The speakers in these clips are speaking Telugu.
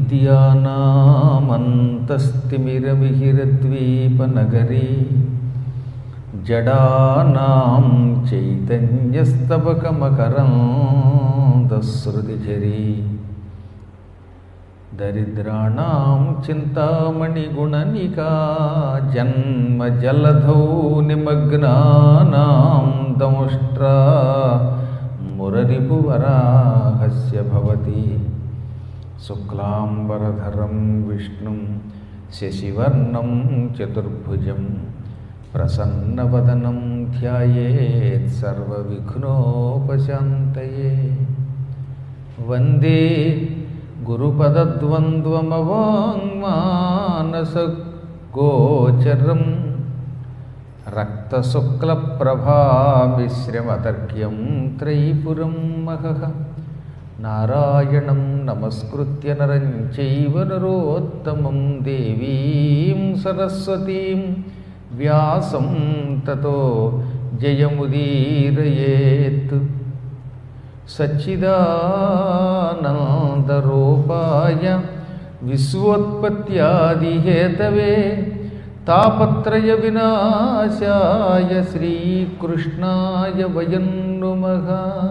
విద్యానామంతస్తిమిరమిహిరద్వీపనగరీ జడానాం చైతన్యస్తబకమకరందశ్రుతిఝరీ దరిద్రాణం చింతామణిగుణనికా జన్మజలధౌ నిమగ్నానాం దంష్ట్రా మురరిపువరాహస్య భవతి శుక్లాంబరధరం విష్ణుం శశివర్ణం చతుర్భుజం ప్రసన్నవదనం ధ్యాయేత్ సర్వవిఘ్నోపశాంతయే వందే గురుపదద్వంద్వమవాङ्మానసగోచరం రక్తశుక్లప్రభామిశ్రమతర్క్యం త్రైపురం మహః నారాయణం నమస్కృత్య నరం చైవ నరోత్తమం దేవీం సరస్వతీం వ్యాసం తతో జయముదీరయేత్ సచ్చిదానందరూపాయ విశ్వోత్పత్యాదిహేతవే తాపత్రయ వినాశాయ శ్రీకృష్ణాయ వయం నుమః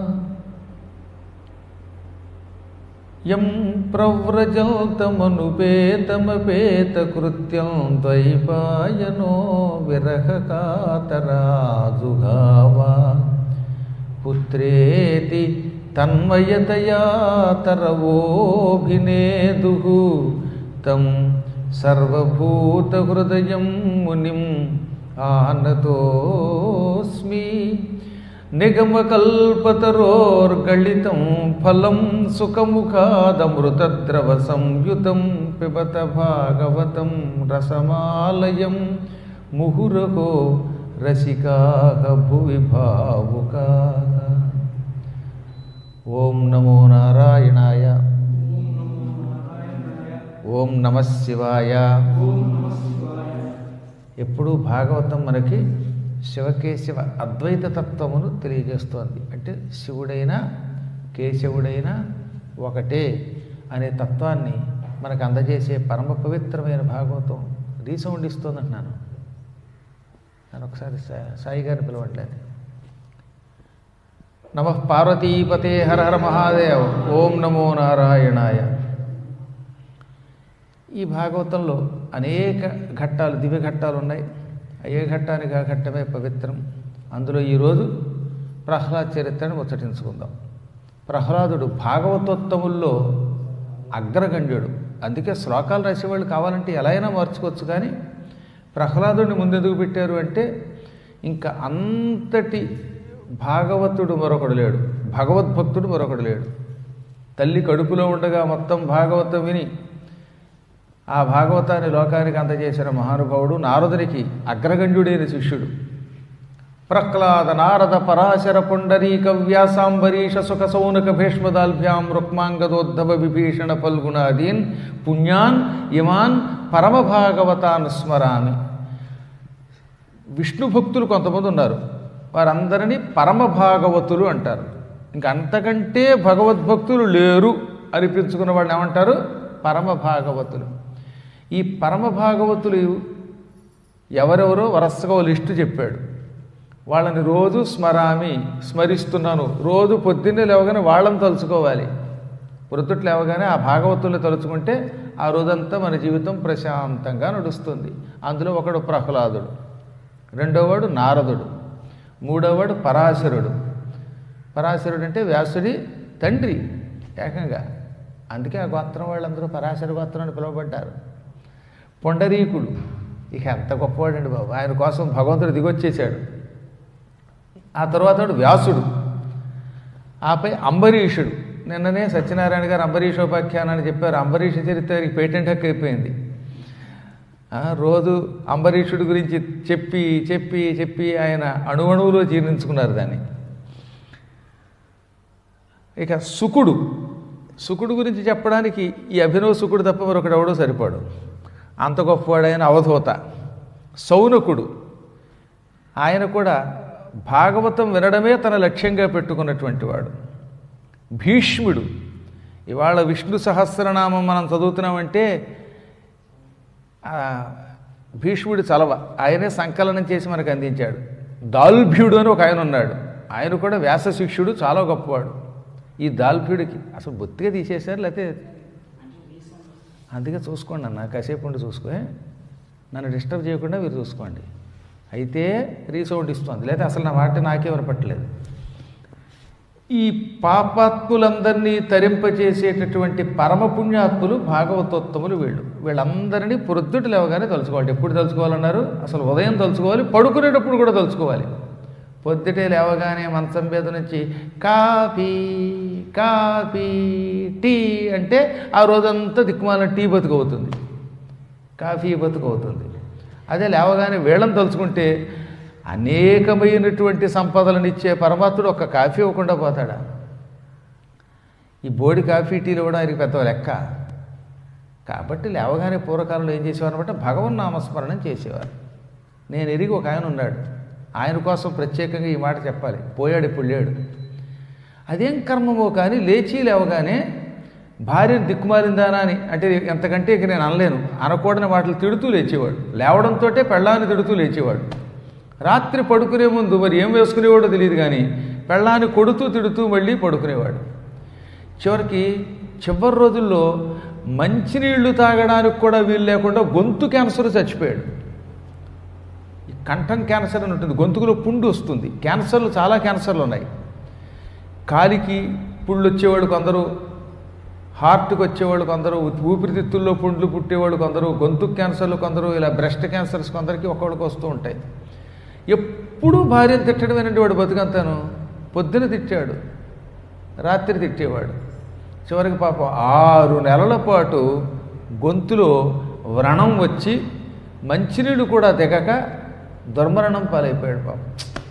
యం ప్రవ్రజల్తమనుపేతమపేతకృత్యం ద్వైపాయనో విరహకాతరాజుఘావా పుత్రేతి తన్మయతయా తరవోభినేదు తం సర్వభూతహృదయం మునిం ఆనతోస్మి నిగమకల్పతరోర్గళితం ఫలం సుఖముఖాదమృతద్రవ సంయుతం పిబత భాగవతం రసమాలయం ముహురహో రసికాహ భువి భావుకాః ఓం నమో నారాయణాయ ఓం నమ శివాయ ఎప్పుడు భాగవతం మనకి శివకేశవ అద్వైత తత్వమును తెలియజేస్తోంది అంటే శివుడైనా కేశవుడైనా ఒకటే అనే తత్వాన్ని మనకు అందజేసే పరమ పవిత్రమైన భాగవతం రీసౌండ్ ఇస్తోందంటున్నాను నేను ఒకసారి సా- సాయి గారిని పిలవట్లేదు నమ పార్వతీపతే హర హర మహాదేవ్ ఓం నమో నారాయణాయ ఈ భాగవతంలో అనేక ఘట్టాలు దివ్య ఘట్టాలు ఉన్నాయి ఏ ఘట్టానికి ఆ ఘట్టమే పవిత్రం అందులో ఈరోజు ప్రహ్లాద్ చరిత్రను ముచ్చటించుకుందాం ప్రహ్లాదుడు భాగవతోత్తముల్లో అగ్రగణ్యుడు అందుకే శ్లోకాలు రాసేవాళ్ళు కావాలంటే ఎలా అయినా మార్చుకోవచ్చు కానీ ప్రహ్లాదుడిని ముందెందుకు పెట్టారు అంటే ఇంకా అంతటి భాగవతుడు మరొకడు లేడు భగవద్భక్తుడు మరొకడు లేడు తల్లి కడుపులో ఉండగా మొత్తం భాగవతం విని ఆ భాగవతాన్ని లోకానికి అందజేసిన మహానుభావుడు నారదునికి అగ్రగణ్యుడైన శిష్యుడు ప్రహ్లాద నారద పరాశర పుండరీక వ్యాసాంబరీష సుఖ సౌనక భీష్మదాల్భ్యాం రుక్మాంగదోద్ధవ విభీషణ ఫల్గుణాదీన్ పుణ్యాన్ ఇమాన్ పరమభాగవతాన్ స్మరామి విష్ణు భక్తులు కొంతమంది ఉన్నారు వారందరినీ పరమ భాగవతులు అంటారు ఇంకా అంతకంటే భగవద్భక్తులు లేరు అనిపించుకున్న వాళ్ళు ఏమంటారు పరమ భాగవతులు ఈ పరమ భాగవతులు ఎవరెవరో వరసగా ఓ లిస్టు చెప్పాడు వాళ్ళని రోజు స్మరామి స్మరిస్తున్నాను రోజు పొద్దున్నే లేవగానే వాళ్ళని తలుచుకోవాలి పొద్దుట లేవగానే ఆ భాగవతుల్ని తలుచుకుంటే ఆ రోజంతా మన జీవితం ప్రశాంతంగా నడుస్తుంది అందులో ఒకడు ప్రహ్లాదుడు రెండోవాడు నారదుడు మూడోవాడు పరాశరుడు పరాశరుడు అంటే వ్యాసుడి తండ్రి ఏకంగా అందుకే ఆ గోత్రం వాళ్ళందరూ పరాశర గోత్రం అని పిలువబడ్డారు పొండరీకుడు ఇక ఎంత గొప్పవాడండి బాబు ఆయన కోసం భగవంతుడు దిగొచ్చేశాడు ఆ తర్వాత వాడు వ్యాసుడు ఆపై అంబరీషుడు నిన్ననే సత్యనారాయణ గారు అంబరీషోపాఖ్యానాన్ని చెప్పారు అంబరీష చరిత్రకి పేటెంట్ హక్కు అయిపోయింది ఆ, రోజు అంబరీషుడి గురించి చెప్పి చెప్పి చెప్పి ఆయన అణువణువులో జీర్ణించుకున్నారు దాన్ని ఇక సుకుడు సుకుడు గురించి చెప్పడానికి ఈ అభినవ సుకుడు తప్ప మరొకడు ఎవడో సరిపాడు అంత గొప్పవాడైన అవధూత సౌనకుడు ఆయన కూడా భాగవతం వినడమే తన లక్ష్యంగా పెట్టుకున్నటువంటి వాడు భీష్ముడు ఇవాళ విష్ణు సహస్రనామం మనం చదువుతున్నామంటే ఆ, భీష్ముడి చలవ ఆయనే సంకలనం చేసి మనకు అందించాడు దాల్భ్యుడు అని ఒక ఆయన ఉన్నాడు ఆయన కూడా వ్యాస శిష్యుడు చాలా గొప్పవాడు ఈ దాల్భ్యుడికి అసలు బొత్తిగా తీసేశారు లేకపోతే అందుకే చూసుకోండి అన్న కాసేపు ఉండి చూసుకో నన్ను డిస్టర్బ్ చేయకుండా మీరు చూసుకోండి అయితే రీసౌండ్ ఇస్తుంది లేదా అసలు నా మాట నాకే వినపట్టలేదు ఈ పాపాత్ములందరినీ తరింపచేసేటటువంటి పరమ పుణ్యాత్ములు భాగవతోత్తములు వీళ్ళు వీళ్ళందరినీ పొద్దుట లేవగానే తలుచుకోవాలి ఎప్పుడు తలుచుకోవాలన్నారు అసలు ఉదయం తలుచుకోవాలి పడుకునేటప్పుడు కూడా తలుచుకోవాలి పొద్దుటే లేవగానే మంచం మీద నుంచి కాఫీ కాఫీ టీ అంటే ఆ రోజంతా దిక్కుమాల టీ బతుకు అవుతుంది కాఫీ బతుకు అవుతుంది అదే లేవగానే వేళం తలుచుకుంటే అనేకమైనటువంటి సంపదలను ఇచ్చే పరమాత్ముడు ఒక్క కాఫీ ఇవ్వకుండా పోతాడా ఈ బోడి కాఫీ టీలు కూడా ఆయనకి పెద్ద లెక్క కాబట్టి లేవగానే పూర్వకాలంలో ఏం చేసేవారు అనమాట భగవన్ నామస్మరణం చేసేవారు నేను ఎరిగి ఒక ఆయన ఉన్నాడు ఆయన కోసం ప్రత్యేకంగా ఈ మాట చెప్పాలి పోయాడు ఇప్పుడు లేడు అదేం కర్మమో కానీ లేచి లేవగానే భార్యను దిక్కుమాలిందానా అని అంటే ఎంతకంటే ఇక నేను అనలేను అనకూడని వాటిని తిడుతూ లేచేవాడు లేవడంతో పెళ్ళాన్ని తిడుతూ లేచేవాడు రాత్రి పడుకునే ముందు మరి ఏం వేసుకునేవాడో తెలియదు కానీ పెళ్ళాన్ని కొడుతూ తిడుతూ మళ్ళీ పడుకునేవాడు చివరికి చివరి రోజుల్లో మంచినీళ్లు తాగడానికి కూడా వీలు లేకుండా గొంతు క్యాన్సర్ చచ్చిపోయాడు ఈ కంఠం క్యాన్సర్ అని ఉంటుంది గొంతుకులో పుండు వస్తుంది క్యాన్సర్లు చాలా క్యాన్సర్లు ఉన్నాయి కాలికి పుళ్ళు వచ్చేవాడు కొందరు హార్ట్కి వచ్చేవాళ్ళు కొందరు ఊపిరితిత్తుల్లో పుండ్లు పుట్టేవాళ్ళు కొందరు గొంతు క్యాన్సర్లు కొందరు ఇలా బ్రెస్ట్ క్యాన్సర్స్ కొందరికి ఒక్కొక్కడికి వస్తూ ఉంటాయి ఎప్పుడూ భార్యను తిట్టడమేనండి వాడు బతుకంతాను పొద్దున తిట్టాడు రాత్రి తిట్టేవాడు చివరికి పాపం ఆరు నెలల పాటు గొంతులో వ్రణం వచ్చి మంచినీళ్ళు కూడా దిగక దుర్మరణం పాలైపోయాడు పాపం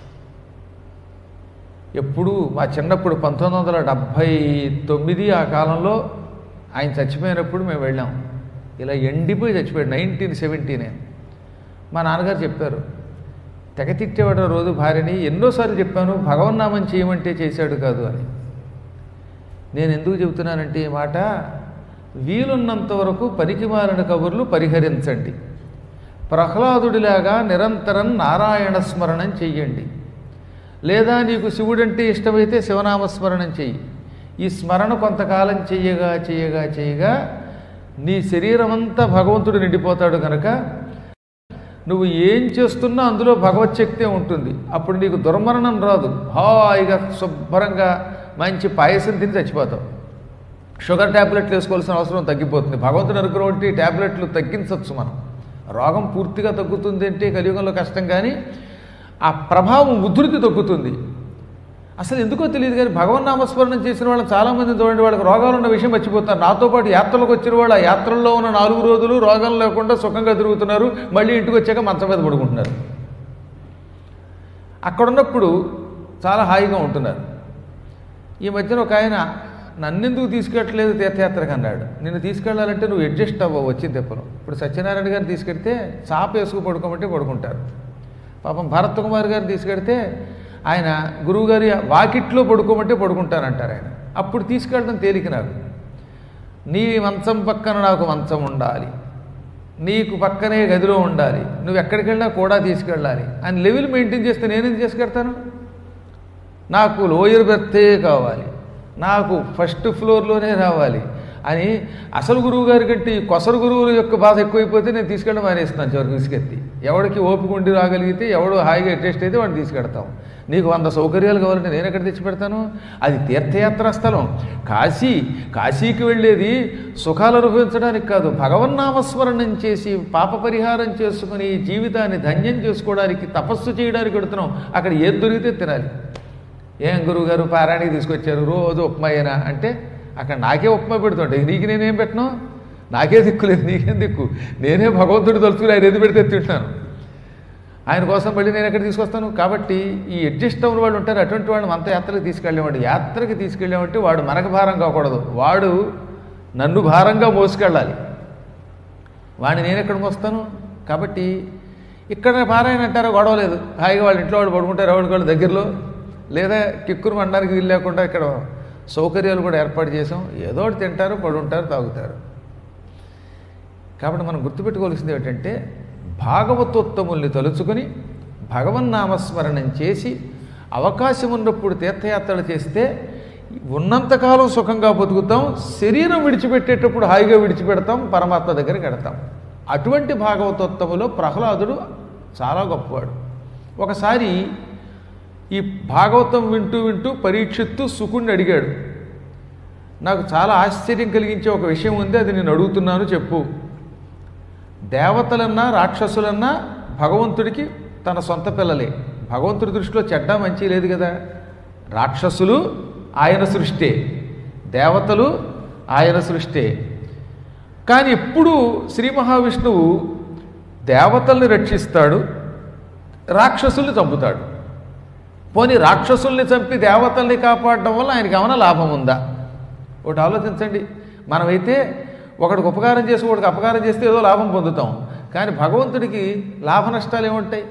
ఎప్పుడు మా చిన్నప్పుడు పంతొమ్మిది వందల డెబ్భై తొమ్మిది ఆ కాలంలో ఆయన చచ్చిపోయినప్పుడు మేము వెళ్ళాం ఇలా ఎండిపోయి చచ్చిపోయాడు నైన్టీన్ సెవెంటీ నైన్ మా నాన్నగారు చెప్పారు తెగ తిట్టేవాడు ఆ రోజు భార్యని ఎన్నోసార్లు చెప్పాను భగవన్నామం చేయమంటే చేశాడు కాదు అని నేను ఎందుకు చెబుతున్నానంటే ఈ మాట వీలున్నంత వరకు పనికిమాలిన కబుర్లు పరిహరించండి ప్రహ్లాదుడిలాగా నిరంతరం నారాయణ స్మరణం చెయ్యండి లేదా నీకు శివుడంటే ఇష్టమైతే శివనామస్మరణం చెయ్యి ఈ స్మరణ కొంతకాలం చెయ్యగా చెయ్యగా చెయ్యగా నీ శరీరం అంతా భగవంతుడు నిండిపోతాడు కనుక నువ్వు ఏం చేస్తున్నా అందులో భగవత్ శక్తే ఉంటుంది అప్పుడు నీకు దుర్మరణం రాదు హాయిగా శుభ్రంగా మంచి పాయసం తిని చచ్చిపోతావు షుగర్ ట్యాబ్లెట్లు వేసుకోవాల్సిన అవసరం తగ్గిపోతుంది భగవంతుని అనుకున్నటువంటి ట్యాబ్లెట్లు తగ్గించవచ్చు మనం రోగం పూర్తిగా తగ్గుతుంది అంటే కలియుగంలో కష్టం కానీ ఆ ప్రభావం ఉధృతి తగ్గుతుంది అసలు ఎందుకో తెలియదు కానీ భగవన్ నామస్మరణం చేసిన వాళ్ళు చాలామంది చూడండి వాళ్ళకి రోగాలు ఉన్న విషయం మర్చిపోతారు నాతో పాటు యాత్రలకు వచ్చిన వాళ్ళు ఆ యాత్రల్లో ఉన్న నాలుగు రోజులు రోగం లేకుండా సుఖంగా తిరుగుతున్నారు మళ్ళీ ఇంటికి వచ్చాక మంచం మీద పడుకుంటున్నారు అక్కడ ఉన్నప్పుడు చాలా హాయిగా ఉంటున్నారు ఈ మధ్యన ఒక ఆయన నన్నెందుకు తీసుకెట్టలేదు తీర్థయాత్రకు అన్నాడు నిన్ను తీసుకెళ్ళాలంటే నువ్వు అడ్జస్ట్ అవ్వవు వచ్చిన తెప్పను ఇప్పుడు సత్యనారాయణ గారిని తీసుకెడితే చాప వేసుకు పడుకోమంటే పడుకుంటారు పాపం భరత్ కుమార్ గారిని తీసుకెడితే ఆయన గురువుగారి వాకిట్లో పడుకోమంటే పడుకుంటానంటారు ఆయన అప్పుడు తీసుకెళ్ళడం తేలిక నాకు నీ మంచం పక్కన నాకు మంచం ఉండాలి నీకు పక్కనే గదిలో ఉండాలి నువ్వు ఎక్కడికి వెళ్ళినా కూడా తీసుకెళ్ళాలి అని లెవెల్ మెయింటైన్ చేస్తే నేనేం చేసుకెడతాను నాకు లోయర్ బెర్తే కావాలి నాకు ఫస్ట్ ఫ్లోర్లోనే రావాలి అని అసలు గురువు గారి కంటే ఈ కొసరు గురువుల యొక్క బాధ ఎక్కువైపోతే నేను తీసుకెళ్ళడం మానేస్తున్నాను చివరికి విసుకెత్తి ఎవడికి ఓపిక ఉండి రాగలిగితే ఎవడు హాయిగా అడ్జస్ట్ అయితే వాడిని తీసుకెడతాం నీకు వంద సౌకర్యాలు కావాలంటే నేను ఎక్కడ తెచ్చి పెడతాను అది తీర్థయాత్ర స్థలం కాశీ కాశీకి వెళ్ళేది సుఖాలు అనుభవించడానికి కాదు భగవన్నామస్మరణం చేసి పాప పరిహారం చేసుకుని జీవితాన్ని ధన్యం చేసుకోవడానికి తపస్సు చేయడానికి పెడుతున్నాం అక్కడ ఏది దొరికితే తినాలి ఏం గురువు గారు పారాయణకి తీసుకొచ్చారు రోజు ఉప్మా అయినా అంటే అక్కడ నాకే ఉప్మా పెడుతుంటే నీకు నేనేం పెట్టను నాకే దిక్కు లేదు నీకేం దిక్కు నేనే భగవంతుడు తలుచుకుని ఆయన ఏది పెడితే తింటాను ఆయన కోసం మళ్ళీ నేను ఎక్కడ తీసుకొస్తాను కాబట్టి ఈ అడ్జస్ట్ అవ్వని వాళ్ళు ఉంటారు అటువంటి వాళ్ళని అంత యాత్రకి తీసుకెళ్ళేవాడు యాత్రకి తీసుకెళ్ళామంటే వాడు మనకు భారం కాకూడదు వాడు నన్ను భారంగా మోసుకెళ్ళాలి వాడిని నేను ఎక్కడ మోస్తాను కాబట్టి ఇక్కడ పారాయణ అంటారో గొడవ లేదు హాయిగా వాళ్ళ ఇంట్లో వాళ్ళు పడుకుంటారు ఎవరికి వాళ్ళు దగ్గరలో లేదా కిక్కురు మండడానికి వీలు లేకుండా ఇక్కడ సౌకర్యాలు కూడా ఏర్పాటు చేసాం ఏదో ఒకటి తింటారు పడుంటారు తాగుతారు కాబట్టి మనం గుర్తుపెట్టుకోవాల్సింది ఏమిటంటే భాగవతోత్తముల్ని తలుచుకొని భగవన్నామస్మరణం చేసి అవకాశం ఉన్నప్పుడు తీర్థయాత్రలు చేస్తే ఉన్నంతకాలం సుఖంగా బతుకుతాం శరీరం విడిచిపెట్టేటప్పుడు హాయిగా విడిచిపెడతాం పరమాత్మ దగ్గరికి వెడతాం అటువంటి భాగవతోత్తములో ప్రహ్లాదుడు చాలా గొప్పవాడు ఒకసారి ఈ భాగవతం వింటూ వింటూ పరీక్షిత్తు సుకుణ్ణి అడిగాడు నాకు చాలా ఆశ్చర్యం కలిగించే ఒక విషయం ఉంది అది నేను అడుగుతున్నాను చెప్పు దేవతలన్నా రాక్షసులన్నా భగవంతుడికి తన సొంత పిల్లలే భగవంతుడి దృష్టిలో చెడ్డ మంచి లేదు కదా రాక్షసులు ఆయన సృష్టే దేవతలు ఆయన సృష్టే కానీ ఎప్పుడు శ్రీ మహావిష్ణువు దేవతల్ని రక్షిస్తాడు రాక్షసుల్ని చంపుతాడు పోనీ రాక్షసుల్ని చంపి దేవతల్ని కాపాడడం వల్ల ఆయనకి ఏమైనా లాభం ఉందా ఒకటి ఆలోచించండి మనమైతే ఒకడికి ఉపకారం చేసి ఒకడికి అపకారం చేస్తే ఏదో లాభం పొందుతాం కానీ భగవంతుడికి లాభ నష్టాలు ఏముంటాయి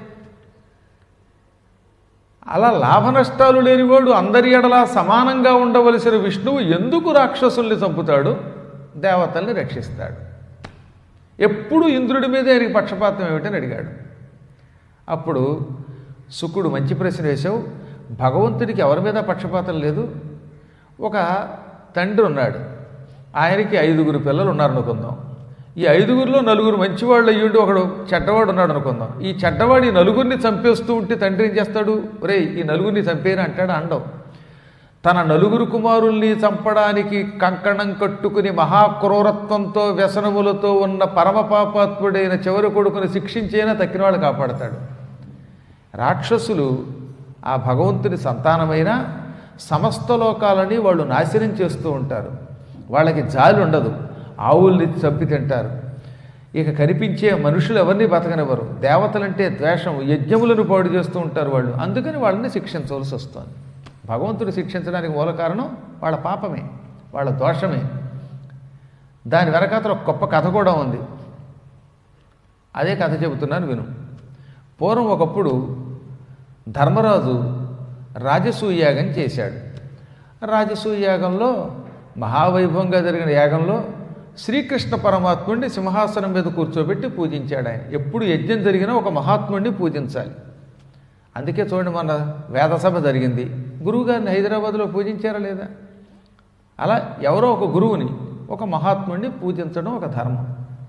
అలా లాభ నష్టాలు లేనివాడు అందరి ఎడలా సమానంగా ఉండవలసిన విష్ణువు ఎందుకు రాక్షసుల్ని చంపుతాడు దేవతల్ని రక్షిస్తాడు ఎప్పుడు ఇంద్రుడి మీద ఆయనకి పక్షపాతం ఏమిటని అడిగాడు అప్పుడు శుకుడు మంచి ప్రశ్న వేశావు భగవంతుడికి ఎవరి మీద పక్షపాతం లేదు ఒక తండ్రి ఉన్నాడు ఆయనకి ఐదుగురు పిల్లలు ఉన్నారనుకుందాం ఈ ఐదుగురిలో నలుగురు మంచివాళ్ళు అయ్యుండి ఒకడు చెడ్డవాడు ఉన్నాడు అనుకుందాం ఈ చెడ్డవాడు ఈ నలుగురిని చంపేస్తూ ఉంటే తండ్రి ఏం చేస్తాడు రే ఈ నలుగురిని చంపేరా అంటాడు అండవు తన నలుగురు కుమారుల్ని చంపడానికి కంకణం కట్టుకుని మహాక్రూరత్వంతో వ్యసనములతో ఉన్న పరమపాపాత్ముడైన చివరి కొడుకుని శిక్షించైనా తక్కినవాడు కాపాడతాడు రాక్షసులు ఆ భగవంతుని సంతానమైన సమస్త లోకాలని వాళ్ళు నాశనం చేస్తూ ఉంటారు వాళ్ళకి జాలి ఉండదు ఆవుల్ని చంపి తింటారు ఇక కనిపించే మనుషులు ఎవరిని బతకనివ్వరు దేవతలంటే ద్వేషం యజ్ఞములను పాడు చేస్తూ ఉంటారు వాళ్ళు అందుకని వాళ్ళని శిక్షించవలసి వస్తుంది భగవంతుడు శిక్షించడానికి మూల కారణం వాళ్ళ పాపమే వాళ్ళ దోషమే దాని వెనకాతల ఒక గొప్ప కథ కూడా ఉంది అదే కథ చెబుతున్నాను విను పూర్వం ఒకప్పుడు ధర్మరాజు రాజసూయ యాగం చేశాడు రాజసూయ యాగంలో మహావైభవంగా జరిగిన యాగంలో శ్రీకృష్ణ పరమాత్ముడిని సింహాసనం మీద కూర్చోబెట్టి పూజించాడు ఆయన ఎప్పుడు యజ్ఞం జరిగినా ఒక మహాత్ముడిని పూజించాలి అందుకే చూడండి మన వేదసభ జరిగింది గురువుగారిని హైదరాబాద్లో పూజించారా లేదా అలా ఎవరో ఒక గురువుని ఒక మహాత్ముడిని పూజించడం ఒక ధర్మం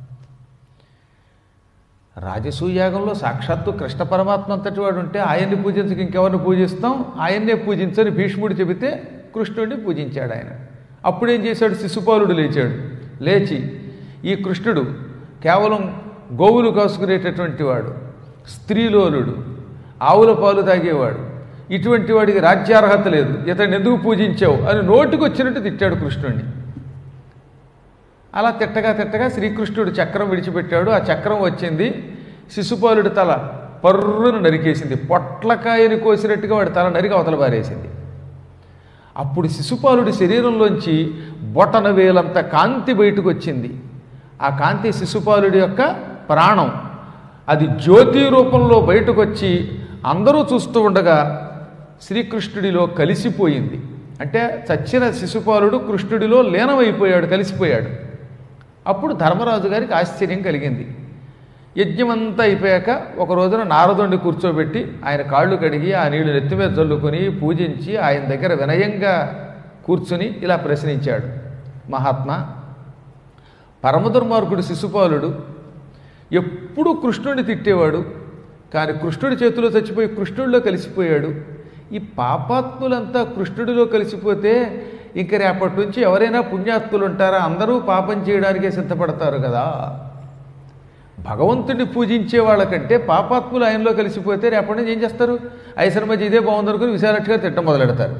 రాజసూయాగంలో సాక్షాత్తు కృష్ణ పరమాత్మ అంతటి వాడు ఉంటే ఆయన్ని పూజించక ఇంకెవరిని పూజిస్తాం ఆయన్నే పూజించని భీష్ముడు చెబితే కృష్ణుడిని పూజించాడు ఆయన అప్పుడేం చేశాడు శిశుపాలుడు లేచాడు లేచి ఈ కృష్ణుడు కేవలం గోవులు కాసుకునేటటువంటి వాడు స్త్రీలోలుడు ఆవుల పాలు తాగేవాడు ఇటువంటి వాడికి రాజ్యార్హత లేదు ఇతన్ని ఎందుకు పూజించావు అని నోటికి వచ్చినట్టు తిట్టాడు కృష్ణుడిని అలా తిట్టగా తిట్టగా శ్రీకృష్ణుడు చక్రం విడిచిపెట్టాడు ఆ చక్రం వచ్చింది శిశుపాలుడి తల పర్రును నరికేసింది పొట్లకాయని కోసినట్టుగా వాడి తల నరికి అవతల పారేసింది అప్పుడు శిశుపాలుడి శరీరంలోంచి బొటన వేలంత కాంతి బయటకు వచ్చింది ఆ కాంతి శిశుపాలుడి యొక్క ప్రాణం అది జ్యోతి రూపంలో బయటకు వచ్చి అందరూ చూస్తూ ఉండగా శ్రీకృష్ణుడిలో కలిసిపోయింది అంటే చచ్చిన శిశుపాలుడు కృష్ణుడిలో లీనమైపోయాడు కలిసిపోయాడు అప్పుడు ధర్మరాజు గారికి ఆశ్చర్యం కలిగింది యజ్ఞమంతా అయిపోయాక ఒక రోజున నారదుడిని కూర్చోబెట్టి ఆయన కాళ్ళు కడిగి ఆ నీళ్లు నెత్తి మీద చల్లుకొని పూజించి ఆయన దగ్గర వినయంగా కూర్చుని ఇలా ప్రశ్నించాడు మహాత్మా పరమదుర్మార్గుడు శిశుపాలుడు ఎప్పుడూ కృష్ణుడిని తిట్టేవాడు కానీ కృష్ణుడి చేతిలో చచ్చిపోయి కృష్ణుడిలో కలిసిపోయాడు ఈ పాపాత్ములంతా కృష్ణుడిలో కలిసిపోతే ఇంక రేపటి నుంచి ఎవరైనా పుణ్యాత్ములు ఉంటారా అందరూ పాపం చేయడానికే సిద్ధపడతారు కదా భగవంతుడిని పూజించే వాళ్ళకంటే పాపాత్ములు ఆయనలో కలిసిపోతే రేపటి నుంచి ఏం చేస్తారు ఐసర్ మధ్య ఇదే బాగుందనుకుని విశాలక్షగా తిట్టం మొదలెడతారు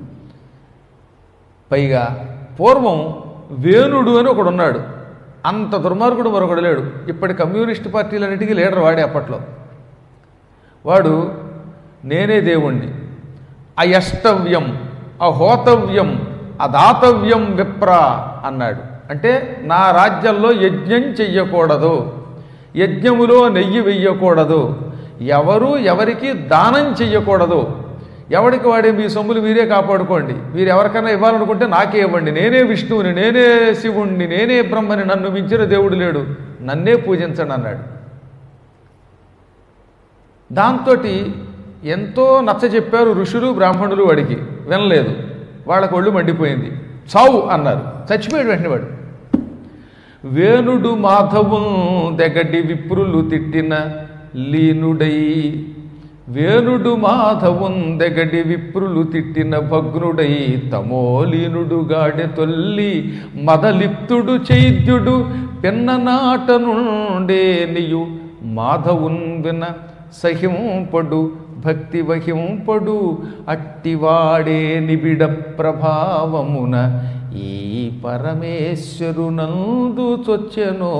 పైగా పూర్వం వేణుడు అని ఒకడు ఉన్నాడు అంత దుర్మార్గుడు మరొకడు లేడు ఇప్పటి కమ్యూనిస్ట్ పార్టీలన్నిటికీ లీడర్ వాడే అప్పట్లో వాడు నేనే దేవుణ్ణి అయష్టవ్యం అహోతవ్యం అదాతవ్యం విప్ర అన్నాడు అంటే నా రాజ్యంలో యజ్ఞం చెయ్యకూడదు యజ్ఞములో నెయ్యి వెయ్యకూడదు ఎవరు ఎవరికి దానం చెయ్యకూడదు ఎవడికి వాడే మీ సొమ్ములు మీరే కాపాడుకోండి మీరు ఎవరికైనా ఇవ్వాలనుకుంటే నాకే ఇవ్వండి నేనే విష్ణువుని నేనే శివుణ్ణి నేనే బ్రహ్మని నన్ను మించిన దేవుడు లేడు నన్నే పూజించండి అన్నాడు దాంతో ఎంతో నచ్చ చెప్పారు ఋషులు బ్రాహ్మణులు వాడికి వినలేదు వాళ్ళకు ఒళ్ళు మండిపోయింది చావు అన్నారు చచ్చిపోయాడు వెంటనే వాడు వేణుడు మాధవం దెగటి విప్రులు తిట్టిన లీనుడై వేణుడు మాధవం దెగటి విప్రులు తిట్టిన భగ్నుడై తమోలీనుడు గాడె తొల్లి మదలిప్తుడు చైద్యుడు పిన్ననాట నుండే నీయు మాధవున్ విన సహింపడు భక్తి వహింపడు అట్టివాడే నిబిడ ప్రభావమున ఈ పరమేశ్వరునందు చొచ్చెనో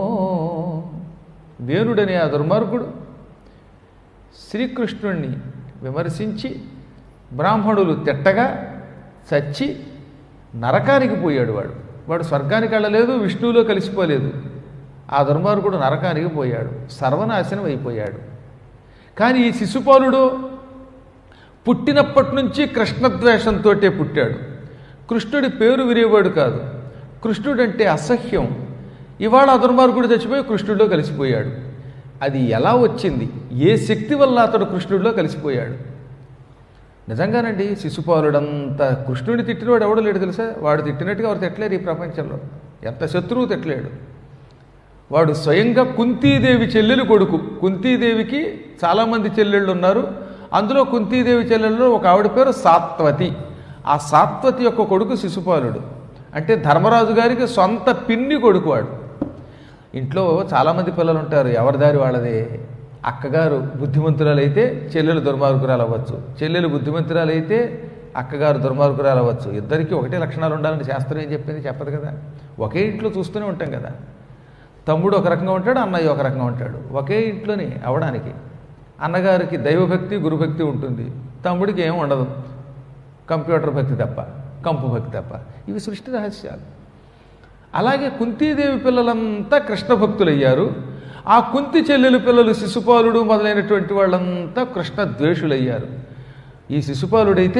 వేణుడనే ఆ దుర్మార్గుడు శ్రీకృష్ణుణ్ణి విమర్శించి బ్రాహ్మణులు తిట్టగా చచ్చి నరకానికి పోయాడు వాడు వాడు స్వర్గానికి వెళ్ళలేదు విష్ణువులో కలిసిపోలేదు ఆ దుర్మార్గుడు నరకానికి పోయాడు సర్వనాశనం అయిపోయాడు కానీ ఈ శిశుపాలుడు పుట్టినప్పటి నుంచి కృష్ణద్వేషంతో పుట్టాడు కృష్ణుడి పేరు విరిగేవాడు కాదు కృష్ణుడంటే అసహ్యం ఇవాళ ఆ దుర్మార్గుడు చచ్చిపోయి కృష్ణుడిలో కలిసిపోయాడు అది ఎలా వచ్చింది ఏ శక్తి వల్ల అతడు కృష్ణుడిలో కలిసిపోయాడు నిజంగానండి శిశుపాలుడంత కృష్ణుడిని తిట్టినవాడు ఎవడో లేడు తెలుసా వాడు తిట్టినట్టుగా వాడు తిట్టలేరు ఈ ప్రపంచంలో ఎంత శత్రువు తిట్టలేడు వాడు స్వయంగా కుంతీదేవి చెల్లెలు కొడుకు కుంతీదేవికి చాలామంది చెల్లెళ్ళు ఉన్నారు అందులో కుంతీదేవి చెల్లెళ్ళు ఒక ఆవిడ పేరు సాత్వతి ఆ సాత్వతి యొక్క కొడుకు శిశుపాలుడు అంటే ధర్మరాజు గారికి సొంత పిన్ని కొడుకు వాడు ఇంట్లో చాలామంది పిల్లలు ఉంటారు ఎవరి దారి వాళ్ళదే అక్కగారు బుద్ధిమంతురాలు అయితే చెల్లెలు దుర్మార్గురాలు అవ్వచ్చు చెల్లెలు బుద్ధిమంతురాలు అయితే అక్కగారు దుర్మార్గురాలు అవ్వచ్చు ఇద్దరికి ఒకటే లక్షణాలు ఉండాలని శాస్త్రం ఏం చెప్పింది చెప్పదు కదా ఒకే ఇంట్లో చూస్తూనే ఉంటాం కదా తమ్ముడు ఒక రకంగా ఉంటాడు అన్నయ్య ఒక రకంగా ఉంటాడు ఒకే ఇంట్లోనే అవడానికి అన్నగారికి దైవభక్తి గురుభక్తి ఉంటుంది తమ్ముడికి ఏం ఉండదు కంప్యూటర్ భక్తి తప్ప కంపు భక్తి తప్ప ఇవి సృష్టి రహస్యాలు అలాగే కుంతీదేవి పిల్లలంతా కృష్ణ భక్తులయ్యారు ఆ కుంతి చెల్లెలు పిల్లలు శిశుపాలుడు మొదలైనటువంటి వాళ్ళంతా కృష్ణ ద్వేషులయ్యారు ఈ శిశుపాలుడైతే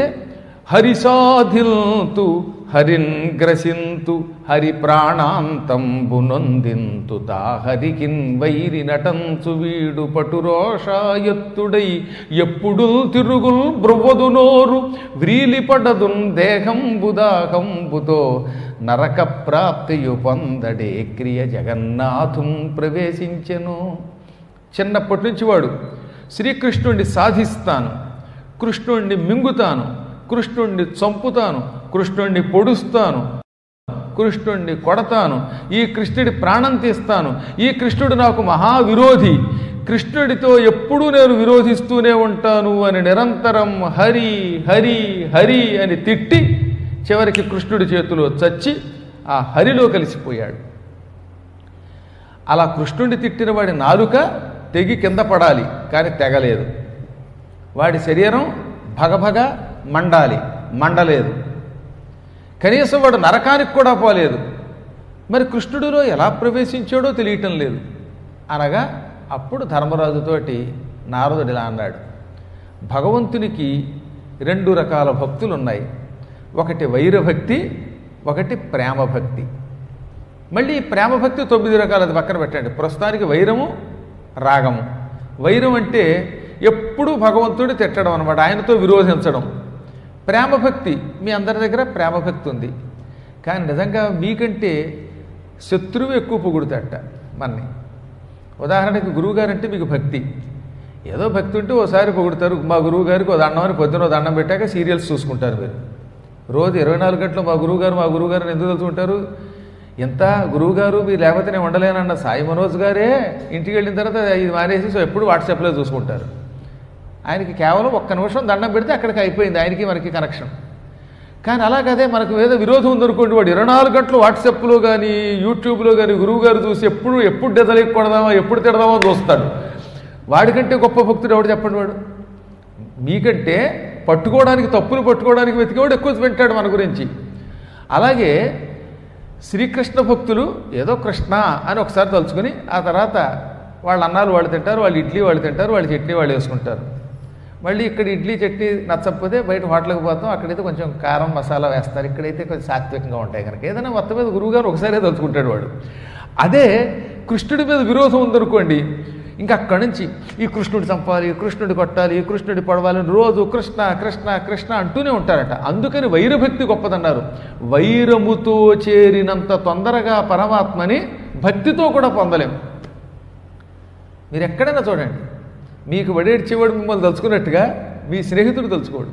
హరిసాధిల్తు హరిన్ గ్రసింతు హరి ప్రాణాంతంబు నొందింతు తా హరికిన్ వైరి నటంచు వీడు పటురోషాయత్తుడై ఎప్పుడు తిరుగుల్ బ్రువదు నోరు వ్రీలిపడదున్ దేహంబుదాహంబుతో నరక ప్రాప్తియు పొందడే క్రియ జగన్నాథుం ప్రవేశించెను చిన్నప్పటి నుంచి వాడు శ్రీకృష్ణుణ్ణి సాధిస్తాను కృష్ణుణ్ణి మింగుతాను కృష్ణుణ్ణి చంపుతాను కృష్ణుణ్ణి పొడుస్తాను కృష్ణుణ్ణి కొడతాను ఈ కృష్ణుడి ప్రాణం తీస్తాను ఈ కృష్ణుడు నాకు మహావిరోధి కృష్ణుడితో ఎప్పుడూ నేను విరోధిస్తూనే ఉంటాను అని నిరంతరం హరి హరి హరి అని తిట్టి చివరికి కృష్ణుడి చేతిలో చచ్చి ఆ హరిలో కలిసిపోయాడు అలా కృష్ణుడిని తిట్టిన వాడి నాలుక తెగి కింద పడాలి కానీ తెగలేదు వాడి శరీరం భగభగ మండాలి మండలేదు కనీసం వాడు నరకానికి కూడా పోలేదు మరి కృష్ణుడిలో ఎలా ప్రవేశించాడో తెలియటం లేదు అనగా అప్పుడు ధర్మరాజుతోటి నారదుడు ఇలా అన్నాడు భగవంతునికి రెండు రకాల భక్తులు ఉన్నాయి ఒకటి వైరభక్తి ఒకటి ప్రేమభక్తి మళ్ళీ ఈ ప్రేమభక్తి తొమ్మిది రకాలది పక్కన పెట్టండి ప్రస్తుతానికి వైరము రాగము వైరం అంటే ఎప్పుడూ భగవంతుడిని తిట్టడం అనమాట ఆయనతో విరోధించడం ప్రేమభక్తి మీ అందరి దగ్గర ప్రేమభక్తి ఉంది కానీ నిజంగా మీకంటే శత్రువు ఎక్కువ పొగుడుతట మన్ని ఉదాహరణకి గురువుగారు అంటే మీకు భక్తి ఏదో భక్తి ఉంటే ఓసారి పొగుడతారు మా గురువు గారికి ఓ దండం అని పొద్దున ఓ దండం పెట్టాక సీరియల్స్ చూసుకుంటారు మీరు రోజు ఇరవై నాలుగు గంటలు మా గురువుగారు మా గురువుగారిని ఎందుకు తెలుసుకుంటారు ఎంత గురువుగారు మీరు లేకపోతే నేను ఉండలేనన్న సాయి మనోజ్ గారే ఇంటికి వెళ్ళిన తర్వాత ఇది మానేసి సో ఎప్పుడు వాట్సాప్లో చూసుకుంటారు ఆయనకి కేవలం ఒక్క నిమిషం దండం పెడితే అక్కడికి అయిపోయింది ఆయనకి మనకి కనెక్షన్ కానీ అలాగదే మనకు ఏదో విరోధం ఉందనుకోండి వాడు ఇరవై నాలుగు గంటలు వాట్సాప్లో కానీ యూట్యూబ్లో కానీ గురువు గారు చూసి ఎప్పుడు ఎప్పుడు డెదలేకొడదామా ఎప్పుడు తిడదామా అని చూస్తాడు వాడికంటే గొప్ప భక్తుడు ఎవడు చెప్పండి వాడు మీకంటే పట్టుకోవడానికి తప్పులు పట్టుకోవడానికి వెతికేవాడు ఎక్కువ వింటాడు మన గురించి అలాగే శ్రీకృష్ణ భక్తులు ఏదో కృష్ణ అని ఒకసారి తలుచుకుని ఆ తర్వాత వాళ్ళ అన్నాలు వాళ్ళు తింటారు వాళ్ళు ఇడ్లీ వాళ్ళు తింటారు వాళ్ళు చట్నీ వాళ్ళు వేసుకుంటారు మళ్ళీ ఇక్కడ ఇడ్లీ చట్నీ నచ్చకపోతే బయట హోటల్కి పోతాం అక్కడైతే కొంచెం కారం మసాలా వేస్తారు ఇక్కడైతే కొంచెం సాత్వికంగా ఉంటాయి కనుక ఏదైనా మొత్తం మీద గురువుగారు ఒకసారి తలుచుకుంటాడు వాడు అదే కృష్ణుడి మీద విరోధం ఉందనుకోండి ఇంకా అక్కడి నుంచి ఈ కృష్ణుడి చంపాలి ఈ కృష్ణుడి కొట్టాలి ఈ కృష్ణుడి పడవాలి అని రోజు కృష్ణ కృష్ణ కృష్ణ అంటూనే ఉంటారట అందుకని వైరభక్తి గొప్పదన్నారు వైరముతో చేరినంత తొందరగా పరమాత్మని భక్తితో కూడా పొందలేం మీరు ఎక్కడైనా చూడండి మీకు వడేడ్చేవాడు మిమ్మల్ని తలుచుకున్నట్టుగా మీ స్నేహితుడు తలుచుకోడు